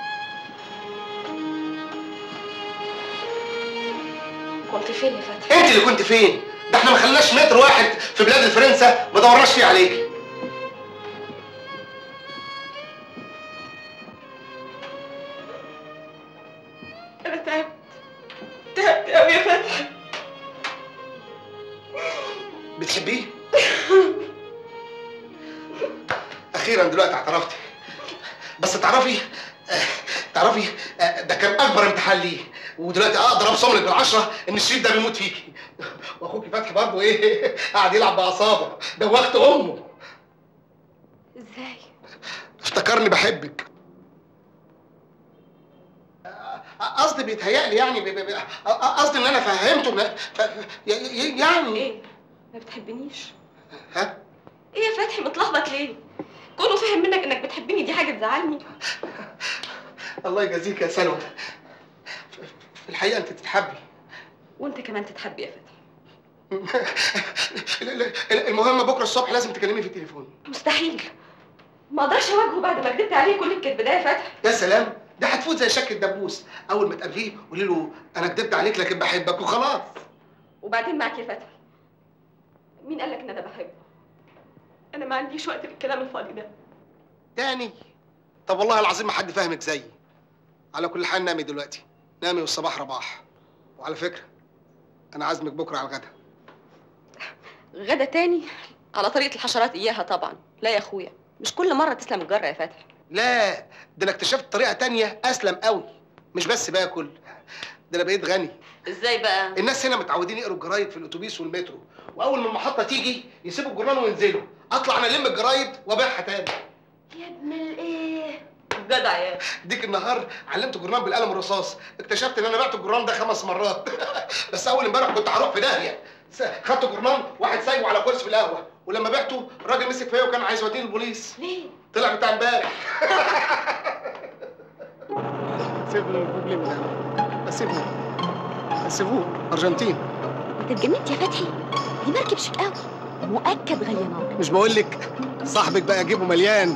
كنت فين يا فتحي؟ انت اللي كنت فين ده احنا ما خلناش متر واحد في بلاد الفرنسا ما دورناش فيه عليك انا تعبت تعبت قوي يا فتحي بتحبيه اخيرا دلوقتي اعترفتي بس تعرفي آه، تعرفي آه، ده كان اكبر امتحان ليه ودلوقتي اقدر ابصم لك بالعشره ان الشريف ده بيموت فيكي واخوكي فتحي برضه ايه قاعد يلعب باعصابه دوخت امه ازاي؟ افتكرني بحبك قصدي بيتهيألي يعني بي- بي- بي- قصدي ان انا فهمته إن- ف- ي- ي- يعني ايه؟ ما بتحبنيش؟ ها ايه يا فتحي متلخبط ليه؟ كونه فاهم منك انك بتحبني دي حاجه تزعلني الله يجازيك يا سلوى في الحقيقه انت تتحبي وانت كمان تتحب يا فتحي ال- ال- المهم بكره الصبح لازم تكلمني في التليفون مستحيل ما اقدرش اواجهه بعد ما كدبت عليه كل الكذب ده يا فتحي يا سلام ده هتفوت زي شك الدبوس اول ما تقابليه قولي له انا كدبت عليك لكن بحبك وخلاص وبعدين معاك يا فتحي مين قال لك ان انا بحبه؟ انا ما عنديش وقت للكلام الفاضي ده تاني طب والله العظيم ما حد فاهمك زيي على كل حال نامي دلوقتي نامي والصباح رباح وعلى فكره انا عازمك بكره على الغدا غدا تاني على طريقه الحشرات اياها طبعا لا يا اخويا مش كل مره تسلم الجره يا فتحي لا ده انا اكتشفت طريقه تانية اسلم قوي مش بس باكل ده انا بقيت غني ازاي بقى الناس هنا متعودين يقروا الجرايد في الاتوبيس والمترو واول ما المحطه تيجي يسيبوا الجرنان وينزلوا اطلع انا الم الجرايد وابيعها تاني يا ابن الايه جدع يا ديك النهار علمت الجرنان بالقلم الرصاص اكتشفت ان انا بعت الجرنان ده خمس مرات بس اول امبارح كنت هروح في داهيه س- خدت جورنال واحد سايبه على كرسي في القهوه ولما بعته الراجل مسك فيا وكان عايز يوديني البوليس ليه؟ طلع بتاع امبارح سيبني بوبلي مدام سيبني سيبوه ارجنتين انت اتجننت يا فتحي دي مركب شيك قوي مؤكد غيانات مش بقول لك صاحبك بقى جيبه مليان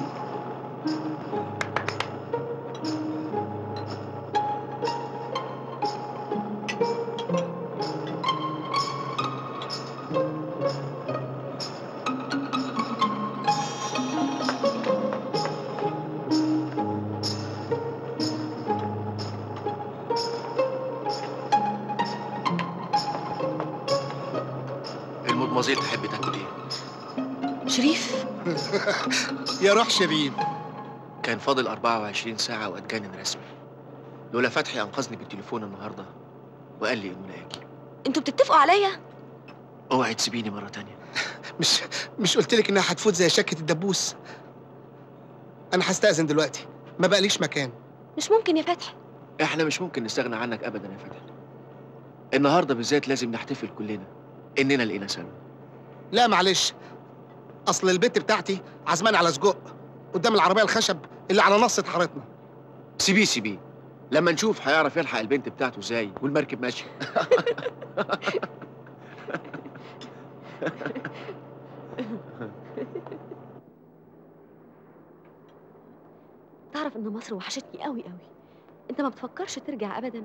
المضمزيل تحب تاكل ايه؟ شريف يا روح شريف كان فاضل 24 ساعة وأتجنن رسمي لولا فتحي أنقذني بالتليفون النهاردة وقال لي إنه لاقي انتوا بتتفقوا عليا اوعي تسيبيني مرة تانية مش مش قلت لك انها هتفوت زي شكه الدبوس انا هستأذن دلوقتي ما بقاليش مكان مش ممكن يا فتحي احنا مش ممكن نستغنى عنك أبدا يا فتحي النهاردة بالذات لازم نحتفل كلنا إننا لقينا سلوى لا معلش اصل البت بتاعتي عزمان على سجق قدام العربيه الخشب اللي على نص حارتنا سيبيه سيبيه لما نشوف هيعرف يلحق البنت بتاعته ازاي والمركب ماشية تعرف ان مصر وحشتني قوي قوي انت ما بتفكرش ترجع ابدا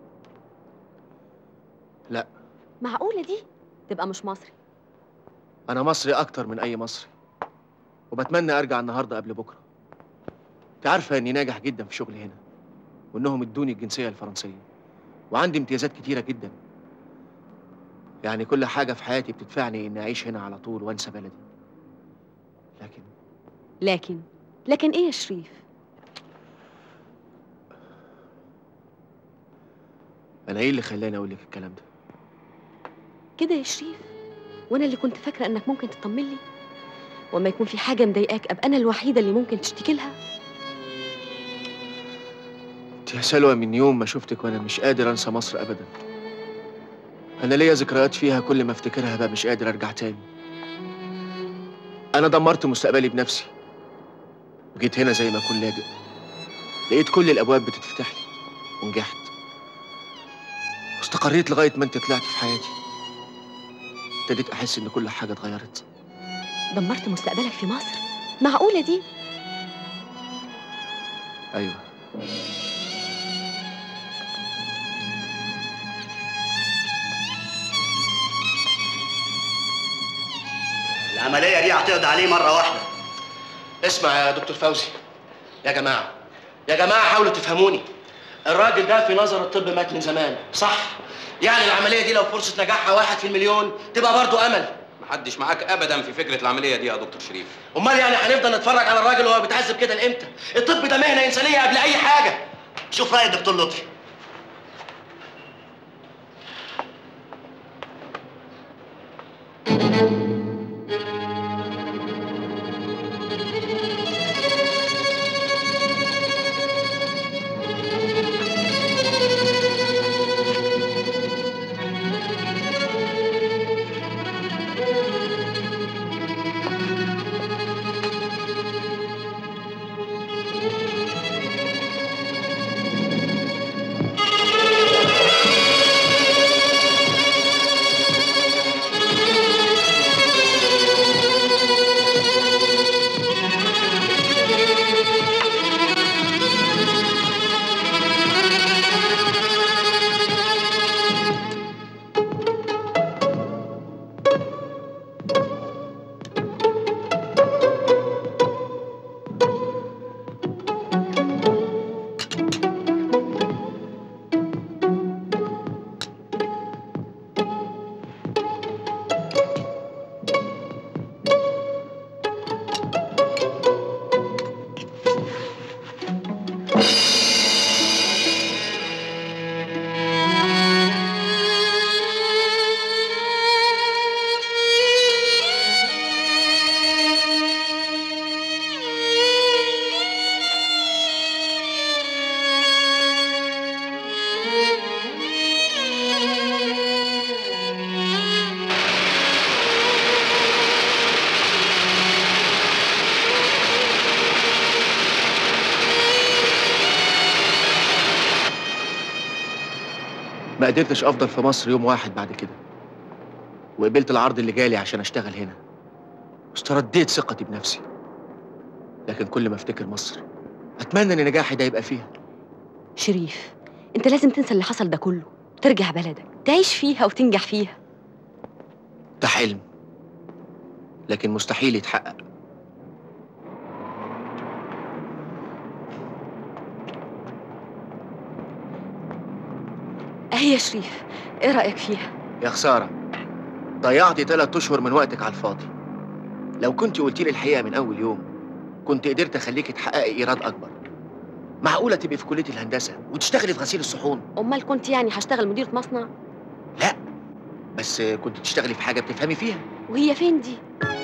لا معقوله دي تبقى مش مصري أنا مصري أكتر من أي مصري وبتمنى أرجع النهاردة قبل بكرة أنت عارفة إني ناجح جدا في شغلي هنا وإنهم ادوني الجنسية الفرنسية وعندي امتيازات كتيرة جدا يعني كل حاجة في حياتي بتدفعني إني أعيش هنا على طول وأنسى بلدي لكن لكن لكن ايه يا شريف أنا إيه اللي خلاني أقول لك الكلام ده؟ كده يا شريف وانا اللي كنت فاكره انك ممكن تطمن لي وما يكون في حاجه مضايقاك ابقى انا الوحيده اللي ممكن تشتكي لها أنت يا سلوى من يوم ما شفتك وأنا مش قادر أنسى مصر أبدا أنا ليا ذكريات فيها كل ما أفتكرها بقى مش قادر أرجع تاني أنا دمرت مستقبلي بنفسي وجيت هنا زي ما أكون لاجئ لقيت كل الأبواب بتتفتح لي ونجحت واستقريت لغاية ما أنت طلعت في حياتي ابتديت أحس إن كل حاجة اتغيرت دمرت مستقبلك في مصر معقوله دي أيوه العملية دي هتقضي عليه مرة واحدة اسمع يا دكتور فوزي يا جماعة يا جماعة حاولوا تفهموني الراجل ده في نظر الطب مات من زمان صح يعني العملية دي لو فرصة نجاحها واحد في المليون تبقى برضو أمل محدش معاك ابدا في فكره العمليه دي يا دكتور شريف أمال يعني هنفضل نتفرج على الراجل وهو بيتعذب كده لإمتى الطب ده مهنة إنسانية قبل أي حاجة شوف رأي الدكتور لطفي ما قدرتش افضل في مصر يوم واحد بعد كده وقبلت العرض اللي جالي عشان اشتغل هنا واسترديت ثقتي بنفسي لكن كل ما افتكر مصر اتمنى ان نجاحي ده يبقى فيها شريف انت لازم تنسى اللي حصل ده كله ترجع بلدك تعيش فيها وتنجح فيها ده حلم لكن مستحيل يتحقق اهي يا شريف ايه رايك فيها يا خساره ضيعتي ثلاث اشهر من وقتك على الفاضي لو كنت قلتي لي الحقيقه من اول يوم كنت قدرت اخليكي تحققي ايراد اكبر معقوله تبقي في كليه الهندسه وتشتغلي في غسيل الصحون امال كنت يعني هشتغل مديره مصنع بس كنت تشتغلي في حاجه بتفهمي فيها وهي فين دي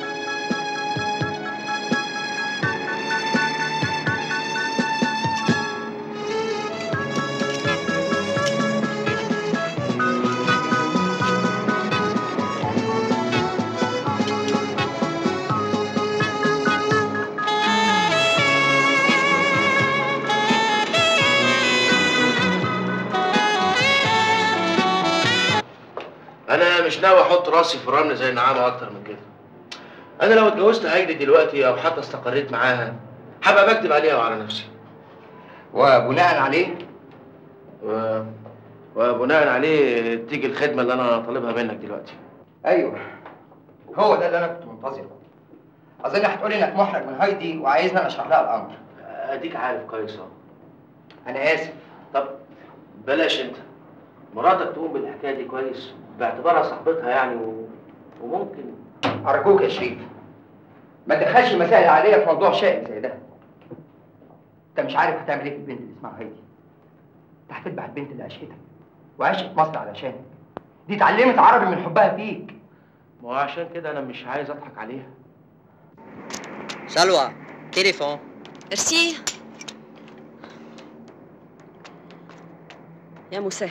انا مش ناوي احط راسي في الرمل زي النعامه اكتر من كده انا لو اتجوزت هايدي دلوقتي او حتى استقريت معاها هبقى بكتب عليها وعلى نفسي وبناء عليه و... وبناء عليه تيجي الخدمه اللي انا طالبها منك دلوقتي ايوه هو ده اللي انا كنت منتظره اظن هتقولي انك محرج من هايدي وعايزني انا اشرح لها الامر اديك عارف كويس اهو انا اسف طب بلاش انت مراتك تقوم بالحكايه دي كويس باعتبارها صاحبتها يعني و... وممكن ارجوك يا شريف ما تدخلش المسائل العاديه في موضوع شائك زي ده انت مش عارف هتعمل ايه في البنت اللي اسمها هايدي انت هتتبع البنت اللي عشقتك وعشت مصر علشانك دي اتعلمت عربي من حبها فيك ما هو عشان كده انا مش عايز اضحك عليها سلوى تليفون ميرسي يا مسهل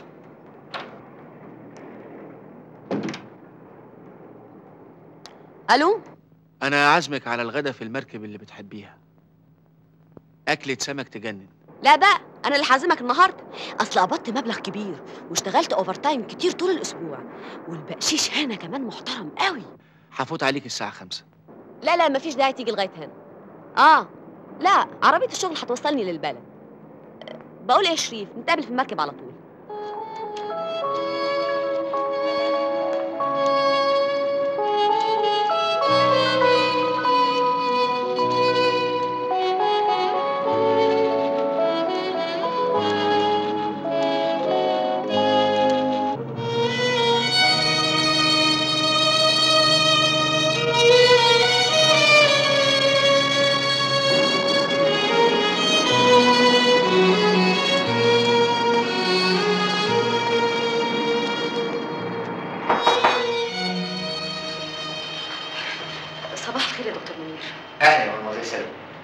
الو انا عازمك على الغدا في المركب اللي بتحبيها اكلة سمك تجنن لا بقى انا اللي هعزمك النهارده اصل قبضت مبلغ كبير واشتغلت اوفر تايم كتير طول الاسبوع والبقشيش هنا كمان محترم قوي هفوت عليك الساعه خمسة لا لا مفيش داعي تيجي لغايه هنا اه لا عربيه الشغل هتوصلني للبلد أه، بقول ايه يا شريف نتقابل في المركب على طول صباح الخير يا دكتور منير اهلا يا مدموزيل سلوى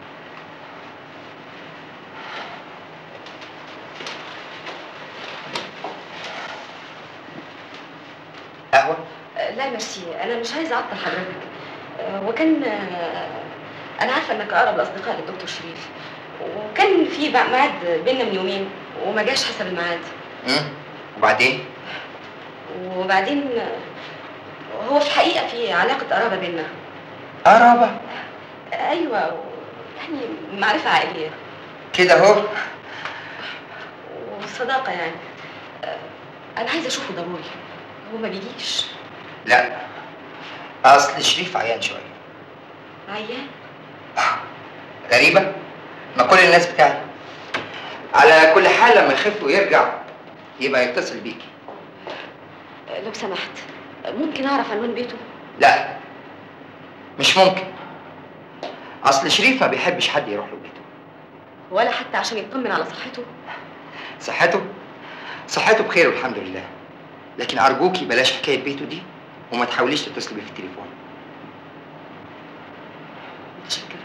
قهوه أه، لا ميرسي انا مش عايزه اعطل حضرتك أه، وكان أه، انا عارفه انك اقرب الاصدقاء للدكتور شريف وكان في بقى ميعاد بينا من يومين وما جاش حسب الميعاد امم وبعدين وبعدين أه، هو في الحقيقه في علاقه قرابه بينا قرابه ايوه يعني معرفه عائليه كده اهو وصداقه يعني أه، انا عايزه اشوفه ضروري هو ما بيجيش لا اصل شريف عيان شويه عيان غريبه ما كل الناس بتاعي على كل حال لما يخف ويرجع يبقى يتصل بيكي أه، لو سمحت ممكن اعرف عنوان بيته لا مش ممكن اصل شريف ما بيحبش حد يروح له بيته ولا حتى عشان يطمن على صحته صحته صحته بخير والحمد لله لكن ارجوكي بلاش حكايه بيته دي وما تحاوليش تتصلي بيه في التليفون متشكره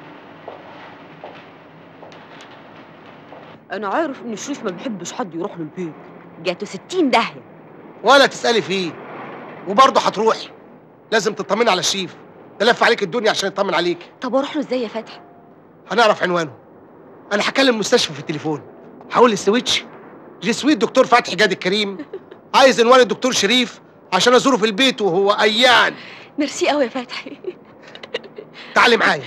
انا عارف ان شريف ما بيحبش حد يروح له البيت جاته 60 داهيه ولا تسالي فيه وبرضه هتروحي لازم تطمني على شريف ده لف عليك الدنيا عشان يطمن عليك طب اروح له ازاي يا فتحي هنعرف عنوانه انا هكلم مستشفى في التليفون هقول للسويتش جسوي الدكتور فتحي جاد الكريم عايز عنوان الدكتور شريف عشان ازوره في البيت وهو ايان ميرسي قوي يا فتحي تعالي معايا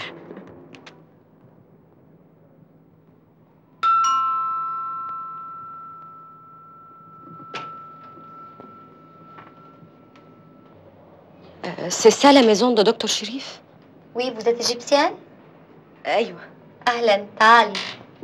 سي ça la maison de دكتور شريف Oui, vous êtes égyptienne ايوه أهلا تعالي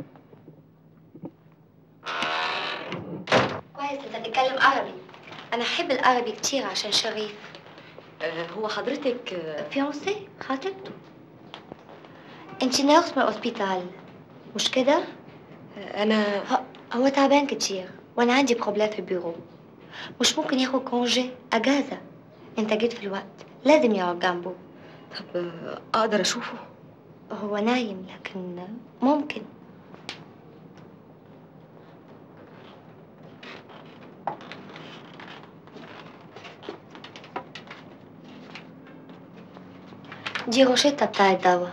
كويس أنت بتتكلم عربي أنا أحب العربي كتير عشان شريف هو حضرتك فيونسي خطيبته أنت نيرس من الأوسبيتال مش كده؟ أنا هو تعبان كتير وأنا عندي بروبلام في البيرو مش ممكن ياخد كونجي أجازة أنت جيت في الوقت لازم يقعد جنبه طب أقدر أشوفه؟ هو نايم لكن ممكن دي روشتة بتاع الدواء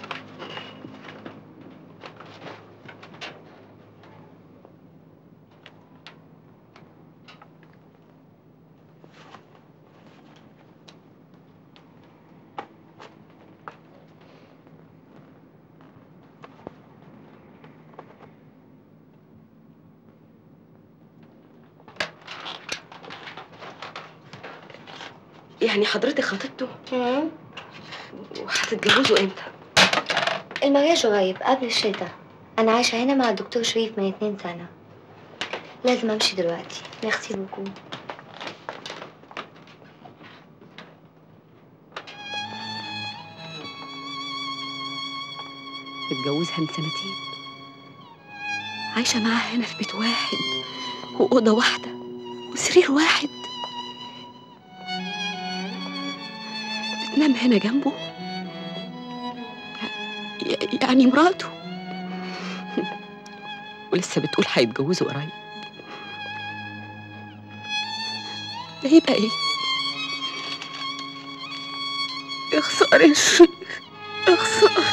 يعني حضرتك خطيبته وهتتجوزوا امتى؟ المرياج قريب قبل الشتاء أنا عايشة هنا مع الدكتور شريف من اتنين سنة لازم أمشي دلوقتي ميرسي بوكو متجوزها من سنتين عايشة معاها هنا في بيت واحد وأوضة واحدة وسرير واحد بتنام هنا جنبه ي- يعني مراته ولسه بتقول هيتجوزوا قريب ده يبقى ايه؟ يا خسارة يا شريف يا خسارة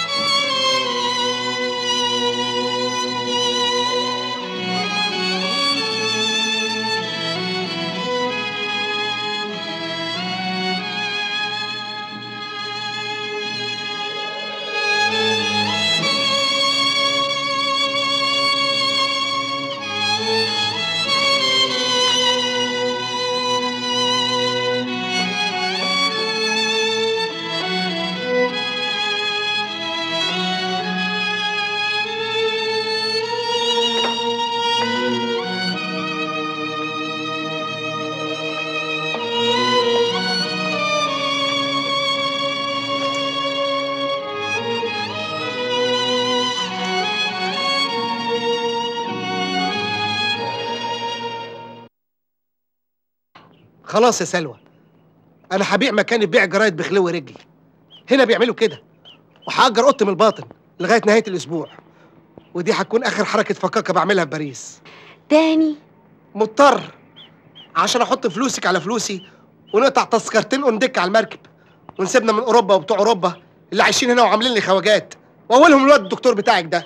خلاص يا سلوى انا هبيع مكاني ببيع جرايد بخلو رجلي هنا بيعملوا كده وهأجر اوضتي من الباطن لغايه نهايه الاسبوع ودي هتكون اخر حركه فكاكه بعملها في باريس تاني مضطر عشان احط فلوسك على فلوسي ونقطع تذكرتين اونديك على المركب ونسيبنا من اوروبا وبتوع اوروبا اللي عايشين هنا وعاملين لي خواجات واولهم الواد الدكتور بتاعك ده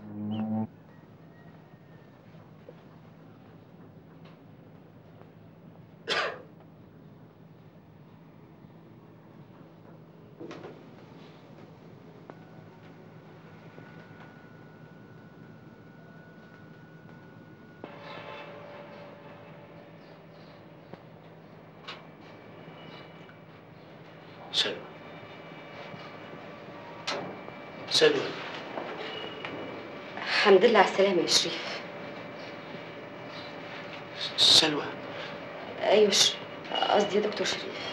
سلوى سلوى الحمد لله على السلامة يا شريف سلوى أيوة ش- قصدي يا دكتور شريف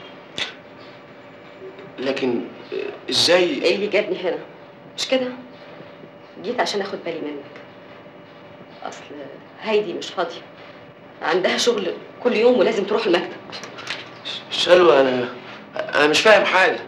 لكن آه، ازاي ايه اللي جابني هنا مش كده جيت عشان اخد بالي منك اصل هايدي مش فاضيه عندها شغل كل يوم ولازم تروح المكتب سلوى انا انا مش فاهم حاجه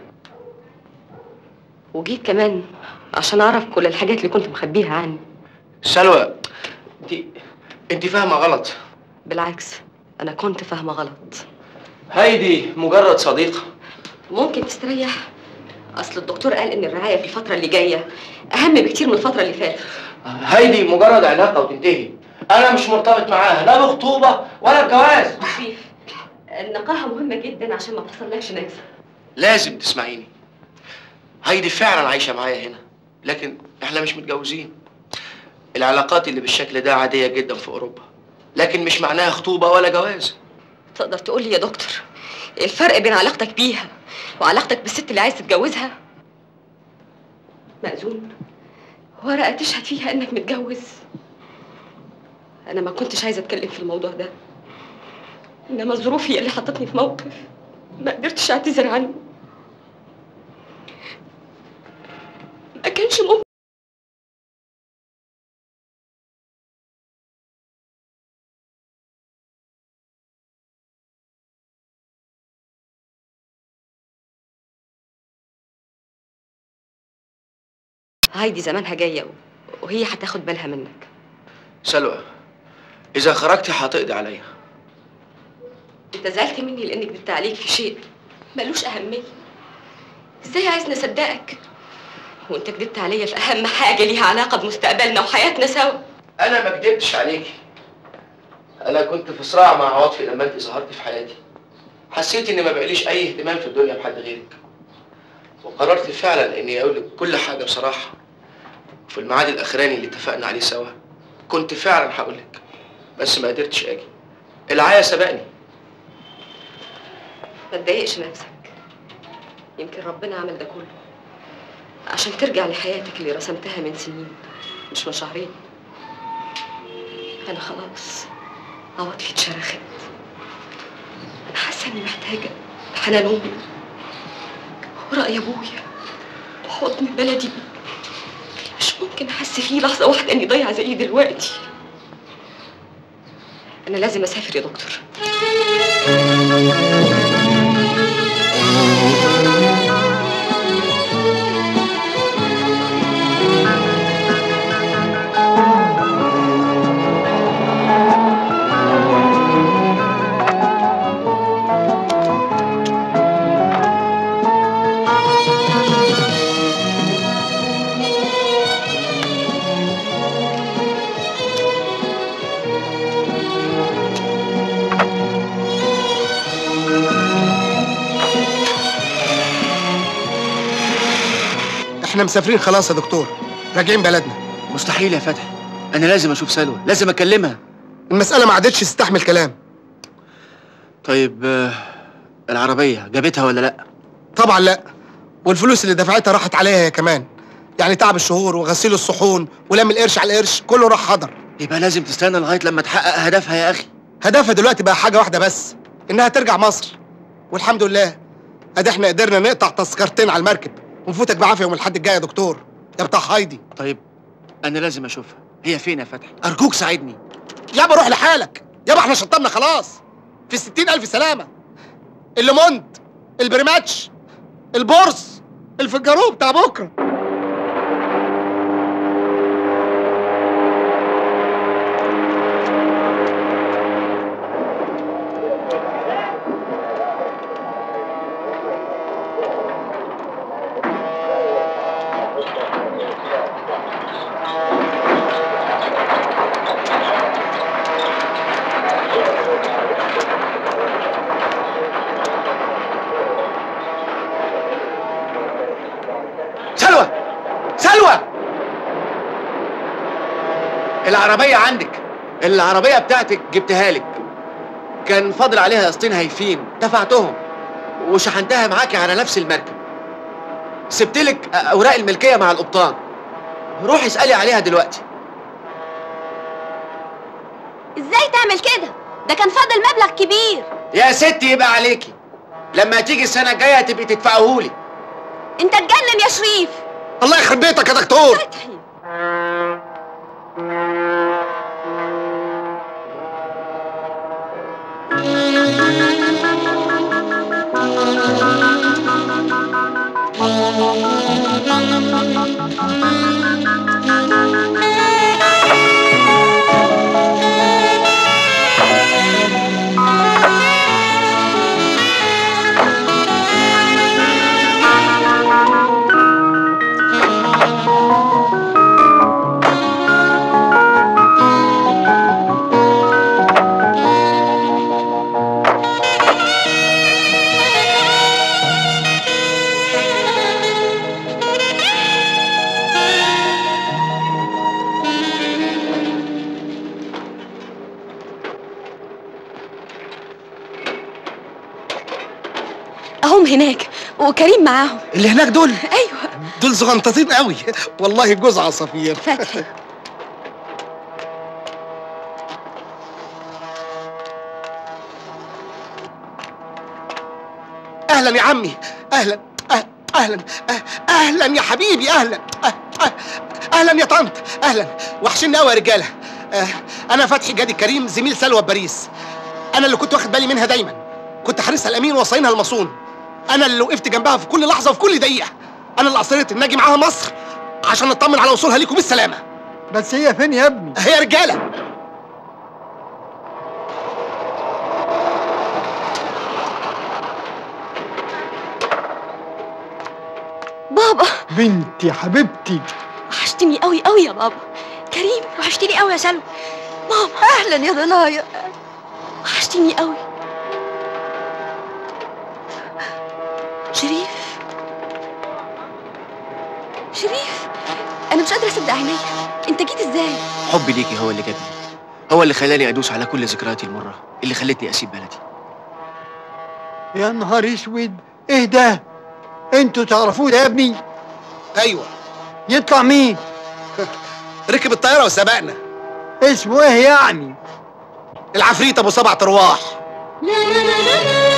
وجيت كمان عشان اعرف كل الحاجات اللي كنت مخبيها عني سلوى انت انت فاهمه غلط بالعكس انا كنت فاهمه غلط هايدي مجرد صديقه ممكن تستريح اصل الدكتور قال ان الرعايه في الفتره اللي جايه اهم بكتير من الفتره اللي فاتت هايدي مجرد علاقه وتنتهي انا مش مرتبط معاها لا بخطوبه ولا بجواز شريف النقاهه مهمه جدا عشان ما تحصلكش نكسه لازم تسمعيني هايدي فعلا عايشه معايا هنا لكن احنا مش متجوزين العلاقات اللي بالشكل ده عاديه جدا في اوروبا لكن مش معناها خطوبه ولا جواز تقدر تقول لي يا دكتور إيه الفرق بين علاقتك بيها وعلاقتك بالست اللي عايز تتجوزها مأذون ورقة تشهد فيها انك متجوز انا ما كنتش عايزه اتكلم في الموضوع ده انما الظروف هي اللي حطتني في موقف ما قدرتش اعتذر عنه ما كانش ممكن هايدي زمانها جايه وهي هتاخد بالها منك سلوى اذا خرجتي هتقضي عليا انت زعلت مني لاني كدبت عليك في شيء ملوش اهميه ازاي عايزني اصدقك وانت كدبت عليا في اهم حاجه ليها علاقه بمستقبلنا وحياتنا سوا انا ما كدبتش عليكي انا كنت في صراع مع عواطفي لما انت ظهرتي في حياتي حسيت ان ما بقاليش اي اهتمام في الدنيا بحد غيرك وقررت فعلا اني اقول لك كل حاجه بصراحه في الميعاد الاخراني اللي اتفقنا عليه سوا كنت فعلا هقول لك بس ما قدرتش اجي العيا سبقني ما تضايقش نفسك يمكن ربنا عمل ده كله عشان ترجع لحياتك اللي رسمتها من سنين مش من شهرين انا خلاص عواطفي اتشرخت انا حاسه اني محتاجه حنان امي ورأي ابويا وحضن بلدي مش ممكن احس فيه لحظه واحده اني ضايعه زي دلوقتي انا لازم اسافر يا دكتور احنا مسافرين خلاص يا دكتور راجعين بلدنا مستحيل يا فتحي انا لازم اشوف سلوى لازم اكلمها المسألة ما عادتش تستحمل كلام طيب آه، العربيه جابتها ولا لا طبعا لا والفلوس اللي دفعتها راحت عليها هي كمان يعني تعب الشهور وغسيل الصحون ولم القرش على القرش كله راح حضر يبقى لازم تستنى لغايه لما تحقق هدفها يا اخي هدفها دلوقتي بقى حاجة واحدة بس إنها ترجع مصر والحمد لله أدي إحنا قدرنا نقطع تذكرتين على المركب ونفوتك بعافية يوم الحد الجاي يا دكتور يا بتاع هايدي طيب انا لازم اشوفها هي فين يا فتحي ارجوك ساعدني يابا روح لحالك يابا احنا شطبنا خلاص في ستين ألف سلامة الليموند البريماتش البورس الفجارو بتاع بكرة سلوى سلوى العربية عندك العربية بتاعتك جبتها لك كان فاضل عليها قسطين هايفين دفعتهم وشحنتها معاكي على نفس المركب سبت لك اوراق الملكية مع القبطان روحي اسألي عليها دلوقتي ازاي تعمل كده ده كان فاضل مبلغ كبير يا ستي يبقى عليكي لما تيجي السنة الجاية تبقي تدفعهولي انت اتجنن يا شريف الله يخرب بيتك يا دكتور هتلاقوهم هناك وكريم معاهم اللي هناك دول ايوه دول زغنطتين قوي والله جوز عصافير فتحي اهلا يا عمي اهلا أه- اهلا أه- اهلا يا حبيبي اهلا أه- أه- اهلا يا طنط اهلا وحشني قوي يا رجاله أه، انا فتحي جادي كريم زميل سلوى بباريس انا اللي كنت واخد بالي منها دايما كنت حارسها الامين وصاينها المصون انا اللي وقفت جنبها في كل لحظه وفي كل دقيقه انا اللي اصريت ان اجي معاها مصر عشان نطمن على وصولها ليكم بالسلامه بس هي فين يا ابني هي يا رجاله بابا بنتي حبيبتي وحشتني قوي قوي يا بابا كريم وحشتني قوي يا سلوى ماما اهلا يا ضنايا وحشتني قوي شريف شريف انا مش قادره اصدق عينيا انت جيت ازاي حبي ليكي هو اللي جابني هو اللي خلاني ادوس على كل ذكرياتي المره اللي خلتني اسيب بلدي يا نهار اسود ايه ده انتوا تعرفوه ده يا ابني ايوه يطلع مين ركب الطياره وسبقنا اسمه ايه يعني العفريت ابو سبع ارواح لا لا لا لا